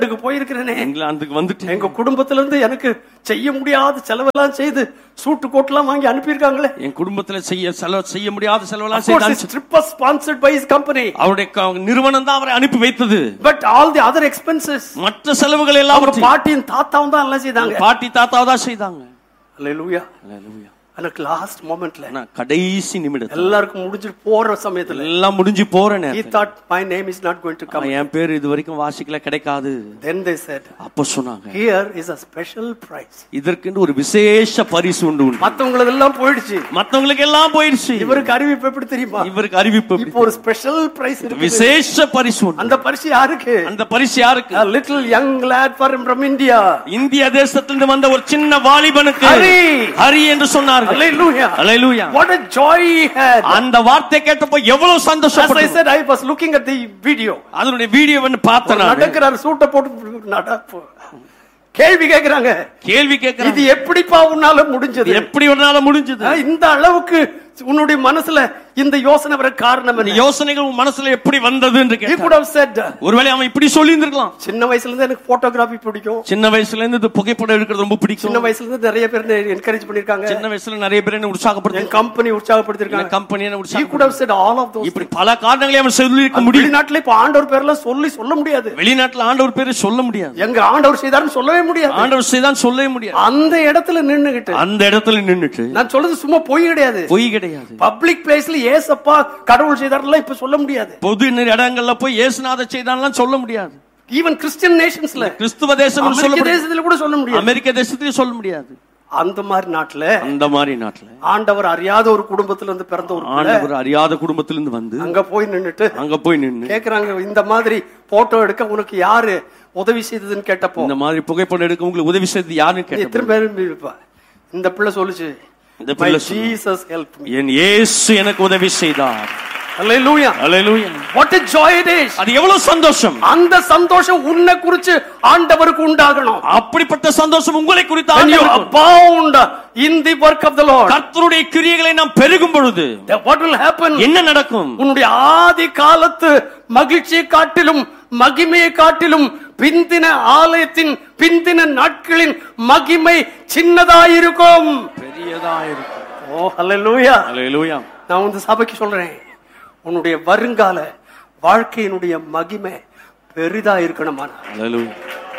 இங்கிலாந்துக்கு போயிருக்கிறேனே இங்கிலாந்துக்கு வந்துட்டு எங்க குடும்பத்துல இருந்து எனக்கு செய்ய முடியாத செலவெல்லாம் செய்து சூட்டு கோட்டெல்லாம் வாங்கி அனுப்பியிருக்காங்களே என் குடும்பத்துல செய்ய செலவு செய்ய முடியாத செலவெல்லாம் Of course, செய்தாச்சு his trip was sponsored by his company. அவருடைய க- நிறுவனம் தான் அவரை அனுப்பி வைத்தது But all the other expenses, மற்ற செலவுகள் எல்லாம் அவங்க பாட்டியும் தாத்தாவும் தான் எல்லாம் செய்தாங்க பாட்டி தாத்தாவை தான் செய்தாங்க Hallelujah. Hallelujah. எனக்கு லாஸ்ட் மொமெண்ட்ல ஆனா கடைசி நிமிடத்துல எல்லாருக்கும் முடிஞ்சிட்டு போற சமயத்துல எல்லாம் முடிஞ்சு போற he நேரம் thought my name is not going to come என் பேர் இது வரைக்கும் வாசிக்கல கிடைக்காது then they said அப்ப சொன்னாங்க here is a special prize இதற்கென்று ஒரு விசேஷ பரிசு உண்டு உண்டு மத்தவங்களது எல்லாம் போயிடுச்சு மத்தவங்களுக்கு எல்லாம் போயிடுச்சு இவருக்கு அறிவிப்பு எப்படி தெரியுமா இவருக்கு அறிவிப்பு எப்படி? இப்போ ஒரு ஸ்பெஷல் பிரைஸ் இருக்கு விசேஷ பரிசு உண்டு அந்த பரிசு யாருக்கு அந்த பரிசு யாருக்கு a little young lad from from India இந்திய தேசத்திலிருந்து வந்த ஒரு சின்ன வாலிபனுக்கு ஹரி. ஹரி என்று சொன்னார்கள் hallelujah Hallelujah. what a joy he had அந்த வார்த்தை கேட்டப்போ எவ்வளவு as I சந்தோஷப்பட்டு said I was looking at the video அதனுடைய வீடியோ வந்து பார்த்தேன் நானு. நடக்கிறார் சூட்டை போட்டு நடப்பு கேள்வி கேக்குறாங்க கேள்வி இது கேட்கிறேன் எப்படிப்பா உன்னால முடிஞ்சது எப்படி ஒரு நாள் முடிஞ்சது ஆ, இந்த அளவுக்கு உன்னுடைய மனசுல இந்த யோசனை வர காரணம் இந்த என்ன யோசனைகள் உன் மனசுல எப்படி வந்தது என்று He கேட்டார். could have said ஒருவேளை அவன் இப்படி சொல்லி இருந்திருக்கலாம் சின்ன வயசுல இருந்து எனக்கு போட்டோகிராஃபி பிடிக்கும் சின்ன வயசுல இருந்து இது புகைப்படம் எடுக்கிறது ரொம்ப சின்ன பிடிக்கும் வயசுல இருந்து நிறைய பேர் என்கரேஜ் பண்ணிருக்காங்க சின்ன வயசுல நிறைய பேர் என்ன உற்சாகப்படுத்தி என் கம்பெனி உற்சாகப்படுத்திருக்காங்க கம்பெனி என்ன He could உற்சாகப்படுத்தி have said all of those இப்படி பல காரணங்களை அவன் சொல்லியிருக்க முடியும் வெளிநாட்டுல இப்ப ஆண்டவர் பேர்லாம் சொல்லி சொல்ல முடியாது வெளிநாட்டுல ஆண்டவர் பேரு சொல்ல முடியாது எங்க ஆண்டவர் செய்தாருன்னு சொல்லவே முடியாது ஆண்டவர் செய்தான் சொல்லவே முடியாது அந்த இடத்துல நின்னுகிட்டு அந்த இடத்துல நின்னுட்டு நான் சொல்றது சும்மா பொய் கிடையாது பொய் கிடையாது பப்ளிக் பிளேஸ்ல ஏசப்பா கடவுள் செய்தாருலாம் இப்ப சொல்ல முடியாது பொது இடங்கள்ல போய் இயேசுநாத செய்தான்லாம் சொல்ல முடியாது ஈவன் கிறிஸ்டியன் நேஷன்ஸ்ல கிறிஸ்துவ தேசம் சொல்ல அமெரிக்க முடியாது தேசத்துல கூட சொல்ல முடியாது அமெரிக்க தேசத்திலையும் சொல்ல முடியாது அந்த மாதிரி நாட்டுல அந்த மாதிரி நாட்டுல ஆண்டவர் அறியாத ஒரு குடும்பத்துல இருந்து பிறந்த ஒரு பிள்ளை ஆண்டவர் அறியாத குடும்பத்திலிருந்து வந்து அங்க போய் நின்னுட்டு அங்க போய் நின்னு கேக்குறாங்க இந்த மாதிரி போட்டோ எடுக்க உனக்கு யாரு உதவி செய்ததுன்னு கேட்டப்போ இந்த மாதிரி புகைப்படம் எடுக்க உங்களுக்கு உதவி செய்தது யாருன்னு நீ கேட்ட எத்தனை பேரும் இருப்பா இந்த பிள்ளை சொல்லுச்சு இந்த பிள்ளை சொல்லுது. ஜீசஸ் ஹெல்ப் மீ என் இயேசு எனக்கு உதவி செய்தார் ஹalleluya Hallelujah. what a joy it is அது எவ்வளவு சந்தோஷம் அந்த சந்தோஷம் உன்னை குறிச்சு ஆண்டவருக்கு உண்டாகணும் அப்படிப்பட்ட சந்தோஷம் உங்களை குறித்து when you ஆண்டவருக்கு உண்டு. abound in the work of the lord கர்த்தருடைய கிரியைகளை நாம் பெருகும் பொழுது then what will happen என்ன நடக்கும் உன்னுடைய ஆதி காலத்து மகிழ்ச்சியை காட்டிலும் மகிமையை காட்டிலும் பிந்தின ஆலயத்தின் பிந்தின நாட்களின் மகிமை சின்னதாயிருக்கும் பெரியதா இருக்கும் ஓ ஹalleluya Hallelujah. நான் வந்து சபைக்கு சொல்றேன் உன்னுடைய வருங்கால வாழ்க்கையினுடைய மகிமை பெரிதா இருக்கணுமா Hallelujah.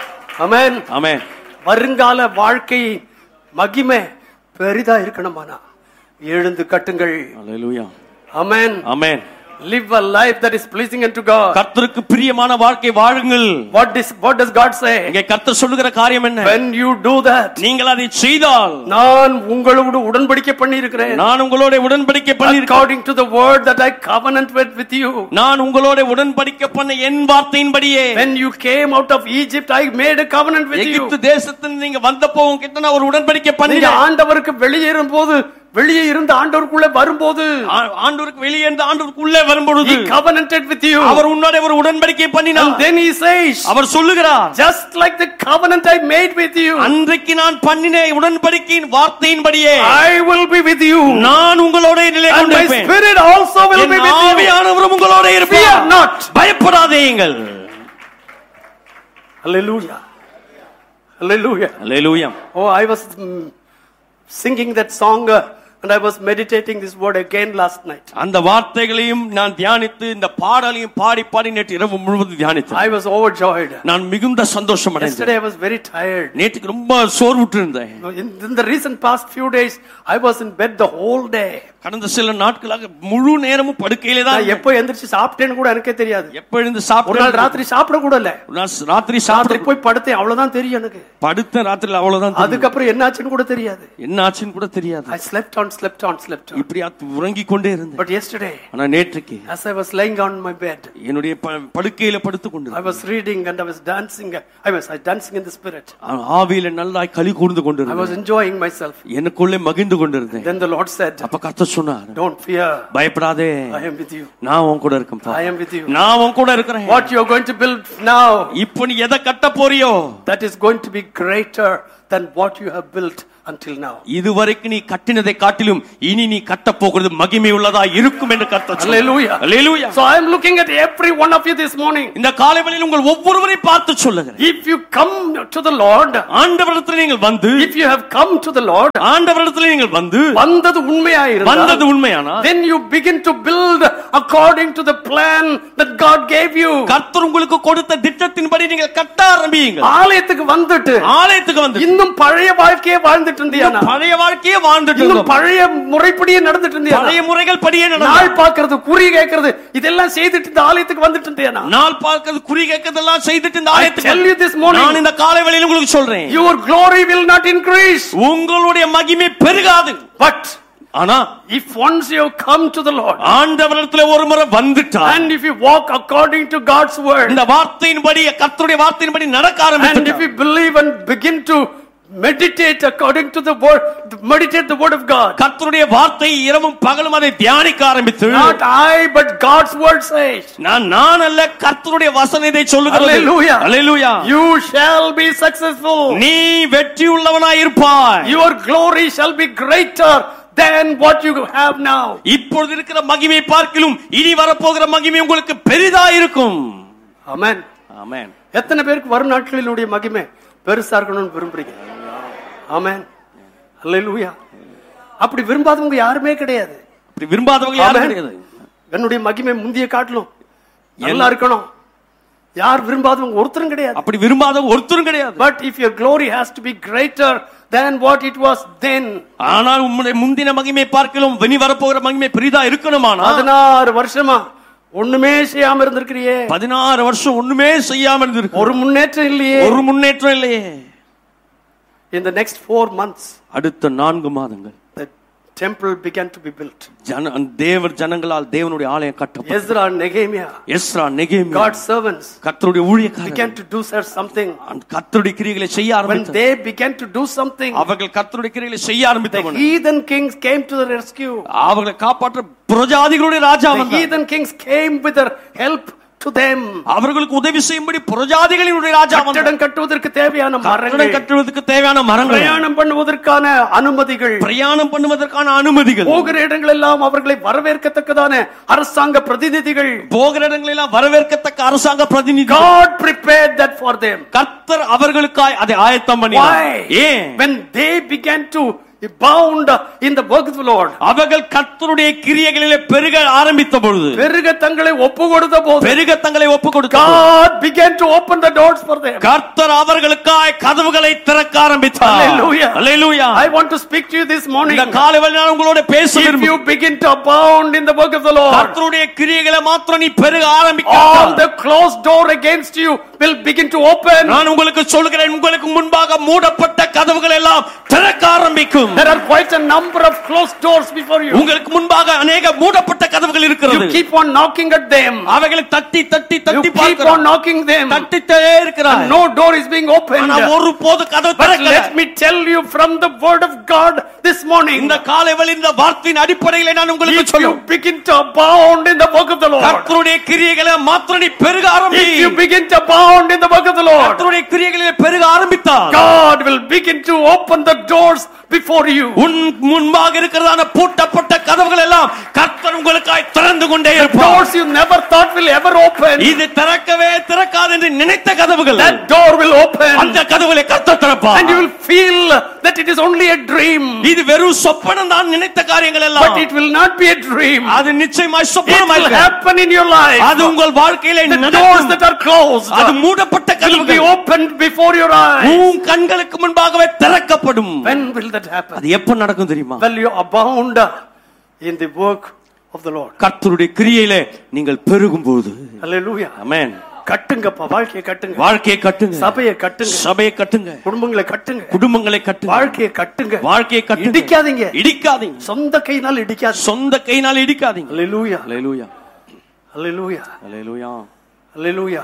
அமேன் Amen. வருங்கால வாழ்க்கை மகிமை பெரிதா இருக்கணுமானா எழுந்து கட்டுங்கள் Hallelujah. Amen Amen. live a life that is pleasing unto God கர்த்தருக்கு பிரியமான வாழ்க்கை வாழுங்கள் what does what does God say இங்கே கர்த்தர் சொல்லுகிற காரியம் என்ன when you do that நீங்கள் அதை செய்தால் நான் உங்களோடு உடன்படிக்கை பண்ணி இருக்கிறேன் நான் உங்களோட உடன்படிக்கை பண்ணி according to the word that I covenant with with you நான் உங்களோட உடன்படிக்கை பண்ண என் வார்த்தையின்படியே when you came out of Egypt I made a covenant with you எகிப்து தேசத்தில் நீங்க வந்தப்போ உங்ககிட்ட நான் ஒரு உடன்படிக்கை நீங்க பண்ணினேன் ஆண்டவருக்கு வெளியேறும் போது வெளியே இருந்து ஆண்டவருக்குள்ள வரும்போது ஆ- ஆண்டவருக்கு வெளியே இருந்து ஆண்டவருக்கு உள்ளே வரும்பொழுது he covenanted with you அவர் உன்னோட ஒரு உடன்படிக்கை பண்ணினார் and then he says அவர் சொல்லுகிறார் just like the covenant I made with you அன்றைக்கு நான் பண்ணின உடன்படிக்கையின் வார்த்தையின்படியே I will be with you நான் உங்களோட நிலை and my கொண்டிருப்பேன் spirit also will N be with you ஆவியானவரும் உங்களோட fear இருப்பார் not பயப்படாதேங்கள் hallelujah hallelujah Hallelujah. oh I was mm, singing that song uh, and I was meditating this word again last night அந்த வார்த்தைகளையும் நான் தியானித்து இந்த பாடலையும் பாடி பாடி நேற்று இரவு முழுவதும் தியானித்தேன் I was overjoyed நான் மிகுந்த சந்தோஷம் அடைந்தேன் yesterday I was very tired நேற்றுக்கு ரொம்ப சோர்வுற்று இருந்தேன் in, in the recent past few days I was in bed the whole day கடந்த சில நாட்களாக முழு நேரமும் படுக்கையிலே தான் நான் இருந்தேன். எப்போ எந்திரிச்சு சாப்பிட்டேன்னு கூட எனக்கே தெரியாது எப்ப எழுந்து ஒரு சாப்பிட நாள் ராத்திரி சாப்பிட கூட இல்ல ஒரு நாள் ராத்திரி ராத்திரி சாப்பிட போய் படுத்தேன் அவ்வளவுதான் தெரியும் எனக்கு படுத்த ராத்திரில அவ்வளவுதான் தெரியும். அதுக்கப்புறம் என்ன ஆச்சுன்னு கூட தெரியாது என்ன ஆச்சுன்னு கூட தெரியாது I slept on slept on slept on இப்படி உறங்கிக் கொண்டே இருந்தேன் but yesterday ஆனா நேற்றுக்கு as I was laying on my bed என்னுடைய ப- படுக்கையில படுத்துக் கொண்டு I was reading and I was dancing I was I dancing in the spirit ஆவியில நல்லாய் களி கூர்ந்து I was கொண்டிருந்தேன் enjoying myself எனக்குள்ளே மகிழ்ந்து கொண்டிருந்தேன் then the Lord said அப்ப கர்த்தர் சொன்னார் don't fear பயப்படாதே I am with you நான் உன் கூட இருக்கேன்ப்பா I am with you நான் உன் கூட இருக்கிறேன் what you are going to build now இப்போ நீ எதை கட்ட போறியோ that is going to be greater than what you have built until now. இதுவரைக்கும் நீ கட்டினதை காட்டிலும் இனி நீ கட்டப் போகிறது மகிமை உள்ளதா இருக்கும் என்று கர்த்தர் சொன்னார். Hallelujah. Hallelujah. So I am looking at every one of you this morning. இந்த காலை வேளையில் உங்கள் ஒவ்வொருவரை பார்த்து சொல்லுகிறேன் If you come to the Lord, ஆண்டவரிடத்தில் நீங்கள் வந்து if you have come to the Lord, ஆண்டவரிடத்தில் நீங்கள் வந்து வந்தது உண்மையா வந்தது இருந்தால் உண்மையானா then you begin to build according to the plan that God gave you. கர்த்தர் உங்களுக்கு கொடுத்த திட்டத்தின்படி நீங்கள் கட்ட ஆரம்பியுங்கள் ஆலயத்துக்கு வந்துட்டு ஆலயத்துக்கு வந்து இன்னும் பழைய வாழ்க்கையே வாழ்ந்துட்டு இருந்தியானா பழைய வாழ்க்கையே வாழ்ந்துட்டு இன்னும் இருந்தோம். பழைய முறைப்படியே நடந்துட்டு இருந்தியானா பழைய முறைகள் படியே நடந்தால் நாள் பார்க்கிறது குறி கேட்கறது இதெல்லாம் செய்துட்டு இந்த ஆலயத்துக்கு வந்துட்டு இருந்தியானா நாள் பார்க்கிறது குறி கேட்கறதெல்லாம் செய்துட்டு இந்த I ஆலயத்துக்கு tell you this morning, நான் இந்த காலை வேளையில் உங்களுக்கு சொல்றேன் your glory will not increase. உங்களுடைய மகிமை பெருகாது But ஆனா if once you have come to the Lord ஆண்டவரிடத்துல ஒரு முறை வந்துட்டா and if you walk according to God's word இந்த வார்த்தையின்படி கர்த்தருடைய வார்த்தையின்படி நடக்க and if ஆரம்பித்து you believe and begin to meditate according to the word, meditate the word of God. கர்த்தருடைய வார்த்தை இரவும் பகலும் அதை தியானிக்க ஆரம்பித்து Not I, but God's word says. நான் நான் அல்ல கர்த்தருடைய வசனம் இதை சொல்லுகிறது Hallelujah. Hallelujah. You shall be successful. நீ வெற்றி உள்ளவனாய் இருப்பாய் Your glory shall be greater than what you have now. இப்பொழுது இருக்கிற மகிமை பார்க்கிலும் இனி வரப்போகிற மகிமை உங்களுக்கு பெரிதா இருக்கும் Amen. ஆமென் எத்தனை பேருக்கு வரும் நாட்களினுடைய மகிமை பெருசா இருக்கணும்னு விரும்புறீங்க ஆமென் அல்லேலூயா அப்படி விரும்பாதவங்க யாருமே கிடையாது அப்படி விரும்பாதவங்க யாரும் Amen. கிடையாது என்னுடைய மகிமை முந்திய காட்டிலும் நல்லா இருக்கணும் யார் விரும்பாதவங்க ஒருத்தரும் கிடையாது அப்படி விரும்பாதவங்க ஒருத்தரும் கிடையாது but if your glory has to be greater than what it was then ஆனால் உம்முடைய முந்தின மகிமை பார்க்கிலும் இனி வரப்போகிற மகிமை பெரிதா இருக்கணுமானா பதினாறு வருஷமா ஒண்ணுமே செய்யாம இருந்திருக்கிறியே பதினாறு வருஷம் ஒண்ணுமே செய்யாம இருந்திருக்கு ஒரு முன்னேற்றம் இல்லையே ஒரு முன்னேற்றம் இல்லையே in the next four months அடுத்த நான்கு மாதங்கள் the temple began to be built ஜன தேவர் ஜனங்களால் தேவனுடைய ஆலயம் கட்டப்படும் Ezra Nehemiah எஸ்ரா நெகேமியா God's servants கர்த்தருடைய ஊழியக்காரர்கள் began to do something அந்த கர்த்தருடைய கிரியைகளை செய்ய when ஆரம்பித்தார் they began to do something அவர்கள் கர்த்தருடைய கிரியைகளை செய்ய the ஆரம்பித்தவன் heathen kings came to the rescue அவர்களை காப்பாற்ற புரஜாதிகளுடைய ராஜா the வந்தார் heathen kings came with their help to them அவர்களுக்கு உதவி செய்யும்படி புரஜாதிகளினுடைய ராஜா வந்தார் கட்டடம் கட்டுவதற்கு தேவையான கட்டடம் மரங்கள் கட்டுவதற்கு தேவையான மரங்கள் பிரயாணம் பண்ணுவதற்கான அனுமதிகள் பிரயாணம் பண்ணுவதற்கான அனுமதிகள் போகிற இடங்கள் எல்லாம் அவர்களை வரவேற்கத்தக்கதான அரசாங்க பிரதிநிதிகள் போகிற இடங்களெல்லாம் வரவேற்கத்தக்க அரசாங்க பிரதிநிதி God prepared that for them கர்த்தர் அவர்களுக்காய் அதை ஆயத்தம் பண்ணி why ஏன் when they began to bound in the work of the Lord அவர்கள் கர்த்தருடைய கிரியைகளிலே பெருக ஆரம்பித்த பொழுது பெருக தங்களை ஒப்பு கொடுத்த போது பெருக தங்களை ஒப்பு கொடுத்த God began to open the doors for them. கர்த்தர் அவர்களுக்காய் கதவுகளை திறக்க ஆரம்பித்தார் Hallelujah. Hallelujah. I want to speak to you this morning. இந்த காலை வேளை நான் உங்களோட பேச If you விரும்புகிறேன். begin to abound in the work of the Lord, கர்த்தருடைய கிரியைகளை மாத்திரம் நீ பெருக all ஆரம்பிக்க the closed door against you will begin to open. நான் உங்களுக்கு சொல்கிறேன் உங்களுக்கு முன்பாக மூடப்பட்ட கதவுகள் எல்லாம் திறக்க ஆரம்பிக்கும் There are quite a number of closed doors before you. உங்களுக்கு முன்பாக அநேக மூடப்பட்ட கதவுகள் இருக்கிறது You keep on knocking at them. அவைகளை தட்டி தட்டி You தட்டி keep on பார்க்கிறோம் knocking them. தட்டிட்டே இருக்கிறார் And no door is being opened. ஆனா ஒரு போது கதவு But திறக்கல let me tell you from the word of God this morning. இந்த காலை வேளை இந்த வார்த்தையின் அடிப்படையிலே நான் உங்களுக்கு If you சொல்லும் begin to abound in the work of the Lord, கர்த்தருடைய கிரியைகளை மாத்திரம் நீ பெருக ஆரம்பி if you begin to abound in the work of the Lord, கர்த்தருடைய கிரியைகளிலே பெருக ஆரம்பித்தார் God will begin to open the doors before you. உன் முன்பாக இருக்கிறதான பூட்டப்பட்ட கதவுகள் எல்லாம் கர்த்தர் உங்களுக்காய் திறந்து கொண்டே இருப்பார் Doors you never thought will ever open. இது திறக்கவே திறக்காது என்று நினைத்த கதவுகள் That door will open. அந்த கதவுகளை கர்த்தர் திறப்பார் And you will feel that it is only a dream. இது வெறும் சொப்பனம் தான் நினைத்த காரியங்கள் எல்லாம் But it will not be a dream. அது நிச்சயமாய் It சொப்பனமாய் will இருக்காது. happen in your life. அது உங்கள் வாழ்க்கையிலே The doors நடக்கும் that are closed அது மூடப்பட்ட will be கதவுகள் opened before your eyes. உன் கண்களுக்கு முன்பாகவே திறக்கப்படும் When will that happen? அது எப்ப நடக்கும் தெரியுமா Well, you abound in the work of the Lord. கர்த்தருடைய கிரியையிலே நீங்கள் பெருகும் போது Hallelujah. அமேன் கட்டுங்கப்பா வாழ்க்கையை கட்டுங்க வாழ்க்கையை கட்டுங்க சபையை கட்டுங்க சபையை கட்டுங்க குடும்பங்களை கட்டுங்க குடும்பங்களை கட்டுங்க வாழ்க்கையை கட்டுங்க வாழ்க்கையை கட்டுங்க இடிக்காதீங்க இடிக்காதீங்க சொந்த கையினால் இடிக்காதீங்க சொந்த கையினால் இடிக்காதீங்க Hallelujah. அல்லேலூயா Hallelujah. அல்லேலூயா Hallelujah.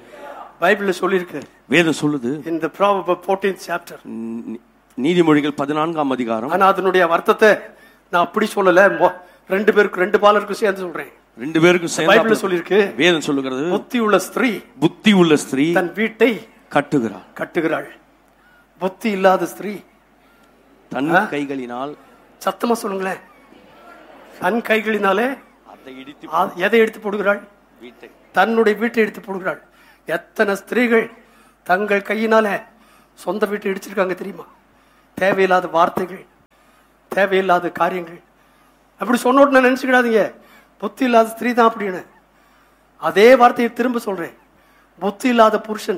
பைபிள்ல சொல்லியிருக்கு வேதம் சொல்லுது in the proverb 14th chapter நீ- நீதிமொழிகள் பதினான்காம் அதிகாரம் ஆனா அதனுடைய அர்த்தத்தை நான் அப்படி சொல்லல மொ- ரெண்டு பேருக்கு ரெண்டு பாலருக்கும் சேர்ந்து சொல்றேன் ரெண்டு பேருக்கும் பைபிள்ல சேர்ந்து சொல்லியிருக்கு வேதம் சொல்லுகிறது புத்தி உள்ள ஸ்திரீ புத்தி உள்ள ஸ்திரீ தன் வீட்டை கட்டுகிறார் கட்டுகிறாள் புத்தி இல்லாத ஸ்திரீ தன் ஆ? கைகளினால் சத்தமா சொல்லுங்களேன் தன் கைகளினாலே அதை இடித்து ஆ- எதை எடுத்து போடுகிறாள் வீட்டை தன்னுடைய வீட்டை எடுத்து போடுகிறாள் எத்தனை ஸ்திரீகள் தங்கள் கையினால சொந்த வீட்டை இடிச்சிருக்காங்க தெரியுமா தேவையில்லாத வார்த்தைகள் தேவையில்லாத காரியங்கள் அப்படி சொன்ன உடனே நினைச்சுக்கிடாதீங்க புத்தி இல்லாத ஸ்திரீ தான் அப்படின்னு அதே வார்த்தையை திரும்ப சொல்றேன் புத்தி இல்லாத புருஷன்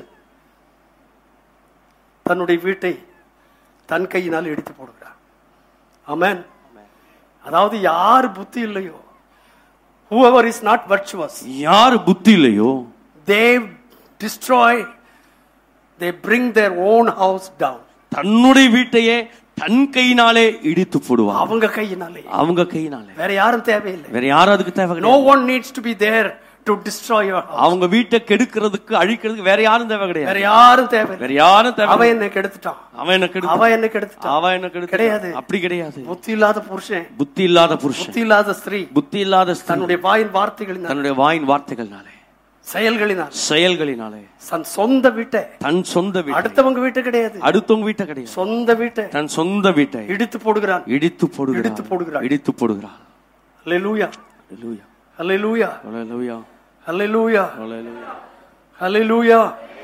தன்னுடைய வீட்டை தன் கையினால் எடுத்து போடுகிறார் ஆமென் அதாவது யார் புத்தி இல்லையோ whoever is not virtuous யாரு புத்தி இல்லையோ they destroy they bring their own house down தன்னுடைய வீட்டையே தன் கையினாலே இடித்து போடுவாங்க அவங்க கையினாலே அவங்க கையினாலே வேற யாரும் தேவையில்லை வேற யாரும் அதுக்கு தேவை no கிடையாது one needs to be there to destroy your house அவங்க வீட்டை கெடுக்கிறதுக்கு அழிக்கிறதுக்கு வேற யாரும் தேவை வேற கிடையாது யாரும் தேவையில்லை வேற யாரும் தேவை அவன் கிடையாது. என்னை கெடுத்துட்டான் அவன் என்ன கெடுத்து அவன் என்னை கெடுத்துட்டான் அவன் என்ன கெடுத்து கிடையாது. அப்படி கிடையாது புத்தி இல்லாத புருஷன் புத்தி இல்லாத புருஷன் புத்தி இல்லாத ஸ்திரீ புத்தி இல்லாத ஸ்திரீ தன்னுடைய வாயின் வார்த்தைகளினால் தன்னுடைய வாயின் வார்த்தைகள்னாலே செயல்களினால் செயல்களினாலே தன் சொந்த வீட்டை தன் சொந்த வீட்டை அடுத்தவங்க வீட்டை கிடையாது அடுத்தவங்க வீட்டை கிடையாது சொந்த வீட்டை தன் சொந்த வீட்டை இடித்து போடுகிறான் இடித்து போடுகிறார் இடித்து போடுகிறார். இடித்து போடுகிறார் ஹalleluya Hallelujah. Hallelujah Hallelujah. Hallelujah Hallelujah. Hallelujah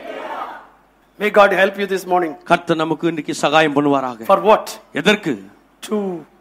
may god help you this morning கர்த்தர் நமக்கு இன்னைக்கு சகாயம் பண்ணுவாராக for what எதற்கு to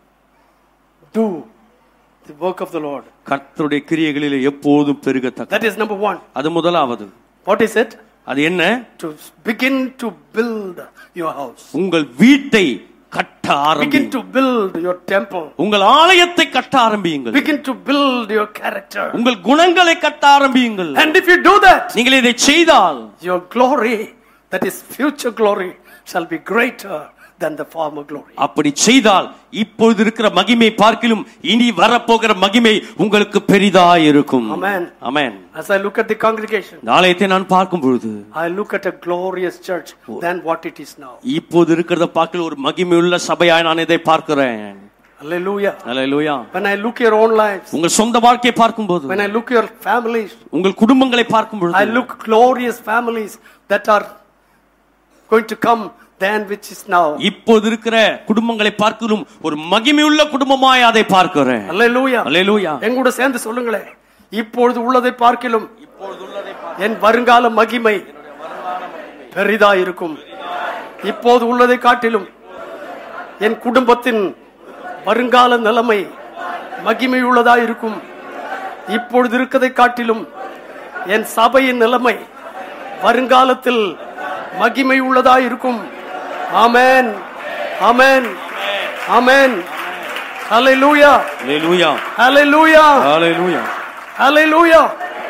do the work of the lord கர்த்தருடைய கிரியைகளிலே எப்போதும் பெருகத்தக்க that is number 1 அது முதலாவது what is it அது என்ன to begin to build your house உங்கள் வீட்டை கட்ட ஆரம்பி begin to build your temple உங்கள் ஆலயத்தை கட்ட ஆரம்பியுங்கள் begin to build your character உங்கள் குணங்களை கட்ட ஆரம்பியுங்கள் and if you do that நீங்கள் இதை செய்தால் your glory that is future glory shall be greater than the former glory அப்படி செய்தால் இப்பொழுது இருக்கிற மகிமை பார்க்கிலும் இனி வரப்போகிற மகிமை உங்களுக்கு பெரிதாய் இருக்கும் Amen. Amen as i look at the congregation இந்த ஆலயத்தை நான் பார்க்கும் பொழுது i look at a glorious church than what it is now இப்போது இருக்கிறத பார்க்கல ஒரு மகிமையுள்ள சபையாய் நான் இதை பார்க்கிறேன் hallelujah hallelujah when i look your own lives உங்கள் சொந்த வாழ்க்கையை பார்க்கும் போது when i look your families உங்கள் குடும்பங்களை பார்க்கும் i பொழுது look glorious families that are going to come than which is now இப்போது இருக்கிற குடும்பங்களை பார்க்கலும் ஒரு மகிமையுள்ள குடும்பமாய் அதை பார்க்கிறேன் hallelujah அல்லேலூயா என் கூட சேர்ந்து சொல்லுங்களேன் இப்பொழுது உள்ளதை பார்க்கிலும் என் வருங்கால மகிமை பெரிதா இருக்கும் இப்போது உள்ளதை காட்டிலும் என் குடும்பத்தின் வருங்கால நிலைமை மகிமை உள்ளதா இருக்கும் இப்பொழுது இருக்கதை காட்டிலும் என் சபையின் நிலைமை வருங்காலத்தில் மகிமை உள்ளதா இருக்கும் ஆமென் ஆமென் ஆமென் ஹalleluya அல்லேலூயா ஹalleluya அல்லேலூயா Hallelujah.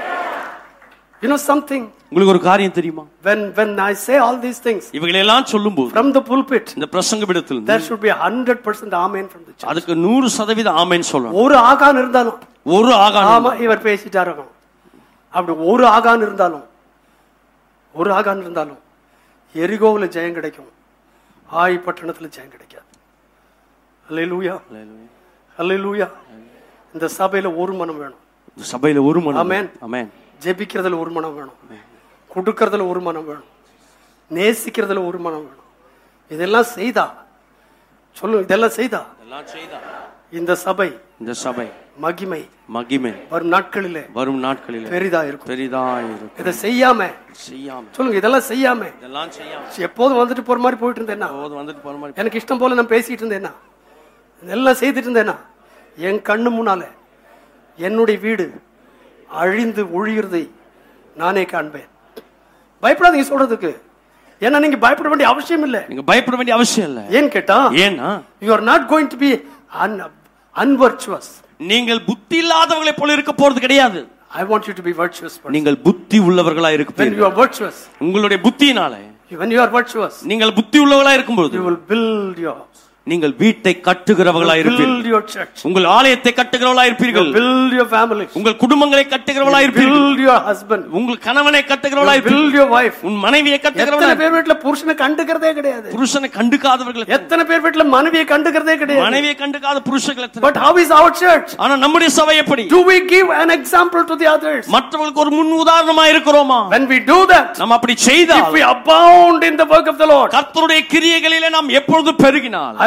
You know something? உங்களுக்கு ஒரு காரியம் தெரியுமா When when I say all these things இவைகளை எல்லாம் சொல்லும்போது from the pulpit, இந்த பிரசங்க விடத்தில் there should be a hundred percent amen from the church. அதுக்கு நூறு சதவீத ஆமேன்னு சொல்லணும் ஒரு ஆகான் இருந்தாலும் ஒரு ஆகாரம் ஆமா இவர் பேசிட்டாரு அப்படி ஒரு ஆகான் இருந்தாலும் ஒரு ஆகான் இருந்தாலும் எரிகோவுல ஜெயம் கிடைக்கும் ஆய் பட்டணத்துல ஜெயம் கிடைக்காது அல்லேலூயா அல்லேலூயா இந்த சபையில ஒரு மனம் வேணும் இந்த சபையில ஒரு மனம் ஆமென். ஆமென் ஜெபிக்கிறதுல ஒரு மனம் வேணும் கொடுக்கறதுல ஒரு மனம் வேணும் நேசிக்கிறதுல ஒரு மனம் வேணும் இதெல்லாம் செய்தா சொல்லு இதெல்லாம் செய்தா இதெல்லாம் செய்தா இந்த சபை இந்த சபை மகிமை மகிமை வரும் நாட்களிலே வரும் நாட்களில் பெரிதா இருக்கும் பெரிதாயிருக்கும் இதை செய்யாம செய்யாம சொல்லுங்க இதெல்லாம் செய்யாம இதெல்லாம் செய்யாம எப்போதும் வந்துட்டு போற மாதிரி போயிட்டு இருந்தேன்னா போது வந்துட்டு போற மாதிரி எனக்கு இஷ்டம் போல நான் பேசிட்டு இருந்தேன்னா எல்லாம் செய்துட்டு இருந்தேன்னா என் கண்ணு முன்னால என்னுடைய வீடு அழிந்து ஒழிகிறதை நானே காண்பேன் பயப்படாதீங்க சொல்றதுக்கு ஏன்னா நீங்க பயப்பட வேண்டிய அவசியம் இல்லை நீங்க பயப்பட வேண்டிய அவசியம் இல்ல ஏன் கேட்டா ஏன்னா you are not going to be unvirtuous நீங்கள் புத்தி இல்லாதவர்களை போல இருக்க போறது கிடையாது I want you to be virtuous நீங்கள் புத்தி உள்ளவர்களா when you இருப்பீர்கள் are virtuous உங்களுடைய புத்தியினாலே when you are virtuous நீங்கள் புத்தி உள்ளவர்களா இருக்கும்போது you will build your house நீங்கள் வீட்டை கட்டுகிறவர்களா இருப்பீர்கள் build your church உங்கள் ஆலயத்தை கட்டுகிறவர்களா இருப்பீர்கள் build your family உங்கள் குடும்பங்களை கட்டுகிறவர்களா இருப்பீர்கள் build your husband உங்கள் கணவனை கட்டுகிறவளா இருப்பீர்கள் build your wife உன் மனைவியை கட்டுகிறவளா எத்தனை பேர் வீட்டுல புருஷனை கண்டுக்கிறதே கிடையாது புருஷனை கண்டுக்காதவர்கள் எத்தனை பேர் வீட்டுல மனைவியை கண்டுக்கிறதே கிடையாது மனைவியை கண்டுக்காத புருஷர்கள் எத்தனை but how is our church ஆனா நம்முடைய சபை எப்படி do we give an example to the others மற்றவர்களுக்கு ஒரு முன் உதாரணமா இருக்கிறோமா when we do that நம்ம அப்படி if செய்தால் we abound in the work of the lord கர்த்தருடைய கிரியைகளிலே நாம் எப்பொழுது பெருகினால் i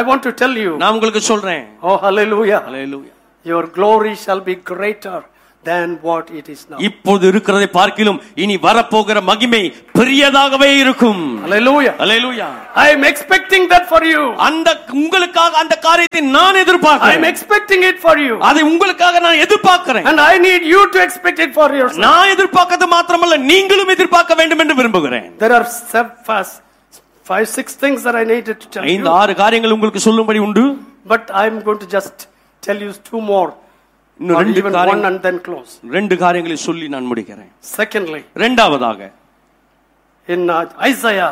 I want to tell you, நான் உங்களுக்கு சொல்றேன் oh hallelujah, Hallelujah. your glory shall be greater than what it is now. இப்போது இருக்கிறதை பார்க்கிலும் இனி வரப்போகிற மகிமை பெரியதாகவே இருக்கும் Hallelujah. Hallelujah. I am expecting that for you. அந்த உங்களுக்காக அந்த காரியத்தை நான் I am எதிர்பார்க்கிறேன் expecting it for you. அதை உங்களுக்காக நான் எதிர்பார்க்கிறேன் And I need you to expect it for yourself. நான் எதிர்பார்க்கிறது மாத்திரமல்ல நீங்களும் எதிர்பார்க்க வேண்டும் என்று விரும்புகிறேன் There are sev- fast, five, six things that I needed to tell ஐந்து you. ஆறு காரியங்கள் உங்களுக்கு சொல்லும்படி உண்டு But I'm going to just tell you two more. இன்னும் Or ரெண்டு even one காரியங்கள் and then close. ரெண்டு காரியங்களை சொல்லி நான் முடிக்கிறேன் Secondly, இரண்டாவதாக in uh, Isaiah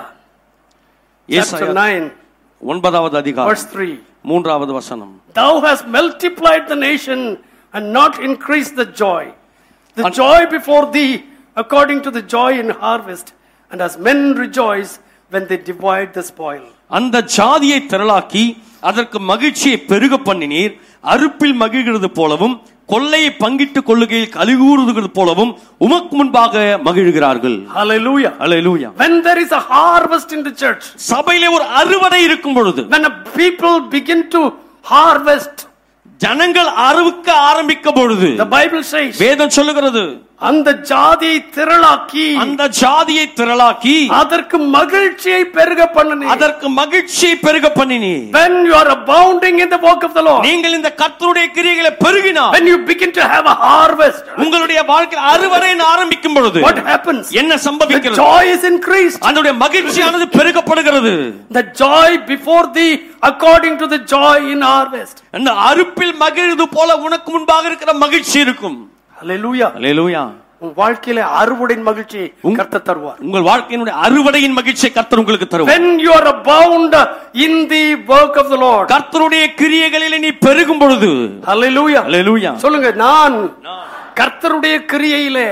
chapter ஏசாயா 9, ஒன்பதாவது verse அதிகாரம் 3. மூன்றாவது வசனம் Thou hast multiplied the nation and not increased the joy. The And- joy before thee, according to the joy in harvest, and as men rejoice when they divide the spoil. அந்த ஜாதியை திரளாக்கி அதற்கு மகிழ்ச்சியை பெருக பண்ணினீர் அறுப்பில் மகிழ்கிறது போலவும் கொள்ளையை பங்கிட்டுக் கொள்ளுகையில் கலிகூறுகிறது போலவும் உமக்கு முன்பாக மகிழ்கிறார்கள் Hallelujah. Hallelujah When there is a harvest in the church, சபையிலே ஒரு அறுவடை இருக்கும் பொழுது when a people begin to harvest, ஜனங்கள் அறுவுக்க ஆரம்பிக்கும் பொழுது the Bible says, வேதம் சொல்லுகிறது அந்த ஜாதியை திரளாக்கி அந்த ஜாதியை திரளாக்கி அதற்கு மகிழ்ச்சியை பெருக பண்ணினீர். அதற்கு மகிழ்ச்சியை பெருக பண்ணினீர் When you are abounding in the work of the Lord, நீங்கள் இந்த கர்த்தருடைய கிரியைகளை பெருகினார் when you begin to have a harvest, உங்களுடைய வாழ்க்கையில் அறுவடை ஆரம்பிக்கும் பொழுது what happens? என்ன The சம்பவிக்கிறது joy is increased. அதனுடைய மகிழ்ச்சியானது பெருகப்படுகிறது The joy before thee according to the joy in harvest. அந்த அறுப்பில் மகிழ்வது போல உனக்கு முன்பாக இருக்கிற மகிழ்ச்சி இருக்கும் Hallelujah. அல்லேலூயா உன் வாழ்க்கையில அறுவடையின் மகிழ்ச்சியை உங்- கர்த்தர் தருவார். உங்கள் வாழ்க்கையினுடைய அறுவடையின் மகிழ்ச்சியை கர்த்தர் உங்களுக்கு தருவார் When you are abound in the work of the Lord. கர்த்தருடைய கிரியைகளிலே நீ பெருகும் பொழுது Hallelujah. அல்லேலூயா சொல்லுங்க நான் கர்த்தருடைய கிரியையிலே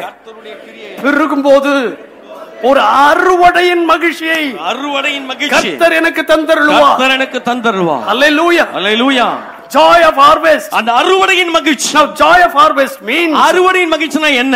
பெருகும்போது ஒரு அறுவடையின் மகிழ்ச்சியை அறுவடையின் மகிழ்ச்சி கர்த்தர் எனக்கு தந்தருளுவார் கர்த்தர் எனக்கு தந்தருவார் Hallelujah. Hallelujah Joy of harvest. அந்த அறுவடையின் மகிழ்ச்சி Now joy of harvest means அறுவடையின் மகிழ்ச்சினா என்ன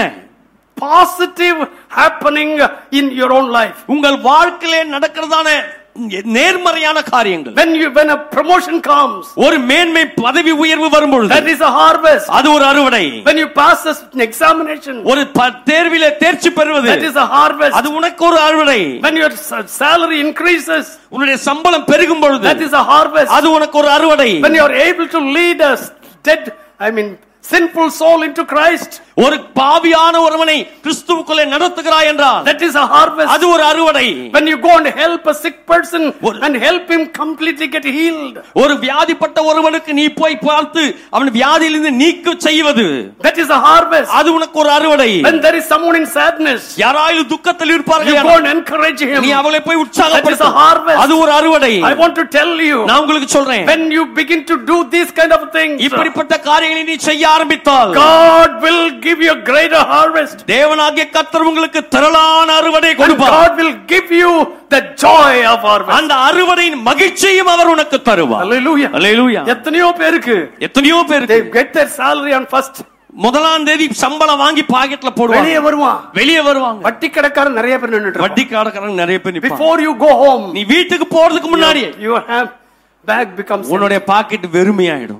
positive happening in your own life. உங்கள் வாழ்க்கையிலே நடக்கிறதான நேர்மறையான காரியங்கள் When you when a promotion comes, ஒரு மேன்மை பதவி உயர்வு வரும்பொழுது that is a harvest. அது ஒரு அறுவடை When you pass an examination, ஒரு ப- தேர்விலே தேர்ச்சி பெறுவது that is a harvest. அது உனக்கு ஒரு அறுவடை When your sa- salary increases, உன்னுடைய சம்பளம் பெருகும் பொழுது that is a harvest. அது உனக்கு ஒரு அறுவடை When you are able to lead a dead, I mean, sinful soul into Christ, ஒரு பாவியான ஒருவனை கிறிஸ்துவுக்குள்ளே நடத்துகிறாய் என்றால் that is a harvest. அது ஒரு அறுவடை When you go and help a sick person ஒரு- and help him completely get healed, ஒரு வியாதிப்பட்ட ஒருவனுக்கு நீ போய் பார்த்து அவன் வியாதியிலிருந்து நீக்க செய்வது that is a harvest. அது உனக்கு ஒரு அறுவடை When there is someone in sadness, யாராவது துக்கத்தில் you இருப்பார்கள் go and encourage him. நீ அவளை போய் That is a உற்சாகப்படுத்த harvest. அது ஒரு அறுவடை I want to tell you, நான் உங்களுக்கு சொல்றேன் when you begin to do these kind of things, இப்படிப்பட்ட காரியங்களை நீ செய்ய ஆரம்பித்தால் God will give you a greater harvest. தேவனாகிய கர்த்தர் உங்களுக்கு திரளான அறுவடை And கொடுப்பார் God will give you the joy of harvest. அந்த அறுவடையின் மகிழ்ச்சியும் அவர் உனக்கு தருவார் Hallelujah. அல்லேலூயா எத்தனையோ பேருக்கு எத்தனையோ பேருக்கு they get their salary on first முதலாம் தேதி சம்பளம் வாங்கி பாக்கெட்ல போடுவாங்க வெளியே வருவான் வெளியே வருவாங்க வட்டி கடைக்காரன் நிறைய பேர் நின்னுட்டு வட்டி காரக்காரங்க நிறைய பேர் நிப்பாங்க பிஃபோர் யூ கோ ஹோம் நீ வீட்டுக்கு போறதுக்கு முன்னாடி யுவர் ஹேவ் பேக் பிகம்ஸ் உன்னுடைய பாக்கெட் வெறுமையாயிடும்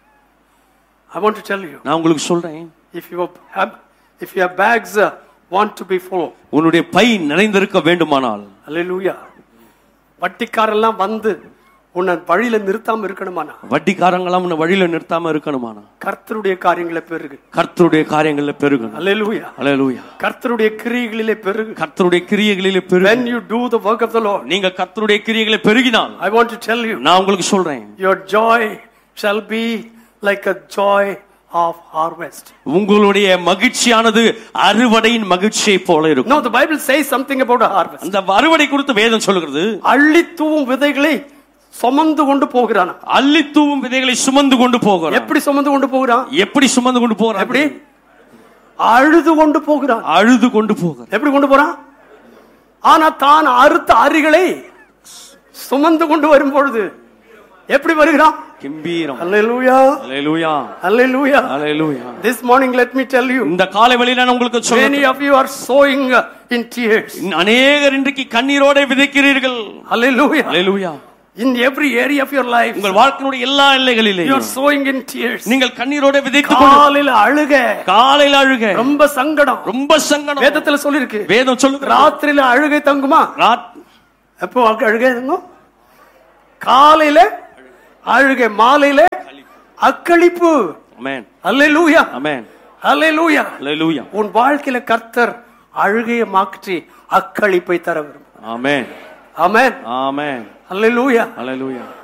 I want to tell you நான் உங்களுக்கு சொல்றேன் if you have if your bags want to be full உன்னுடைய பை நிறைந்திருக்க வேண்டுமானால் அல்லேலூயா வட்டிக்காரெல்லாம் வந்து உன்னை வழியில நிறுத்தாம இருக்கணுமானா வட்டிக்காரங்களாம் உன்னை வழியில நிறுத்தாம இருக்கணுமானா கர்த்தருடைய காரியங்களை பெருகு கர்த்தருடைய காரியங்கள்ல பெருகணும் அல்லேலூயா அல்லேலூயா கர்த்தருடைய கிரியைகளிலே பெருகு கர்த்தருடைய கிரியைகளிலே when பெருகு you do the work of the lord நீங்க கர்த்தருடைய கிரியைகளை பெருகினால் i want to tell you நான் உங்களுக்கு சொல்றேன் your joy shall be like a joy of harvest உங்களுடைய மகிழ்ச்சியானது அறுவடையின் மகிழ்ச்சியை போல no இருக்கும் the bible says something about a harvest அந்த அறுவடை குறித்து வேதம் சொல்கிறது அள்ளி தூவும் விதைகளை சுமந்து கொண்டு போகிறான் அள்ளி தூவும் விதைகளை சுமந்து கொண்டு போகிறான் எப்படி சுமந்து கொண்டு போகிறான் எப்படி சுமந்து கொண்டு போறான் எப்படி அழுது கொண்டு போகிறான் அழுது கொண்டு போகிறான் எப்படி கொண்டு போறான் ஆனா தான் அறுத்த அரிகளை சுமந்து கொண்டு வரும் பொழுது எப்படி வருகிறான் கம்பீரம் அல்லேலூயா அல்லேலூயா அல்லேலூயா அல்லேலூயா this morning let me tell you இந்த காலை வெளியில நான் உங்களுக்கு many சொல்றேன் of you are sowing in tears அநேகர் இன்றைக்கு கண்ணீரோட விதைக்கிறீர்கள் hallelujah hallelujah In every area of your life, உங்கள் வாழ்க்கையினுடைய எல்லா you are எல்லைகளிலேயும் sowing in tears. நீங்கள் கண்ணீரோட விதைத்துக் கொண்டு காலையில அழுக காலையில அழுக ரொம்ப சங்கடம் ரொம்ப சங்கடம் வேதத்துல சொல்லிருக்கு வேதம் சொல்லுங்க ராத்திரியில அழுகை தங்குமா ராத்- எப்போ அழுகை அழுகை தங்கும் காலையில அழுகை மாலையில அக்களிப்பு ஆமென் அல்லேலூயா ஆமென் அல்லேலூயா ஹalleluya உன் வாழ்க்கையில கர்த்தர் அழுகையை மாற்றி அக்களிப்பை தர விரும்பும் ஆமென் ஆமென் ஆமென் அல்லேலூயா ஹalleluya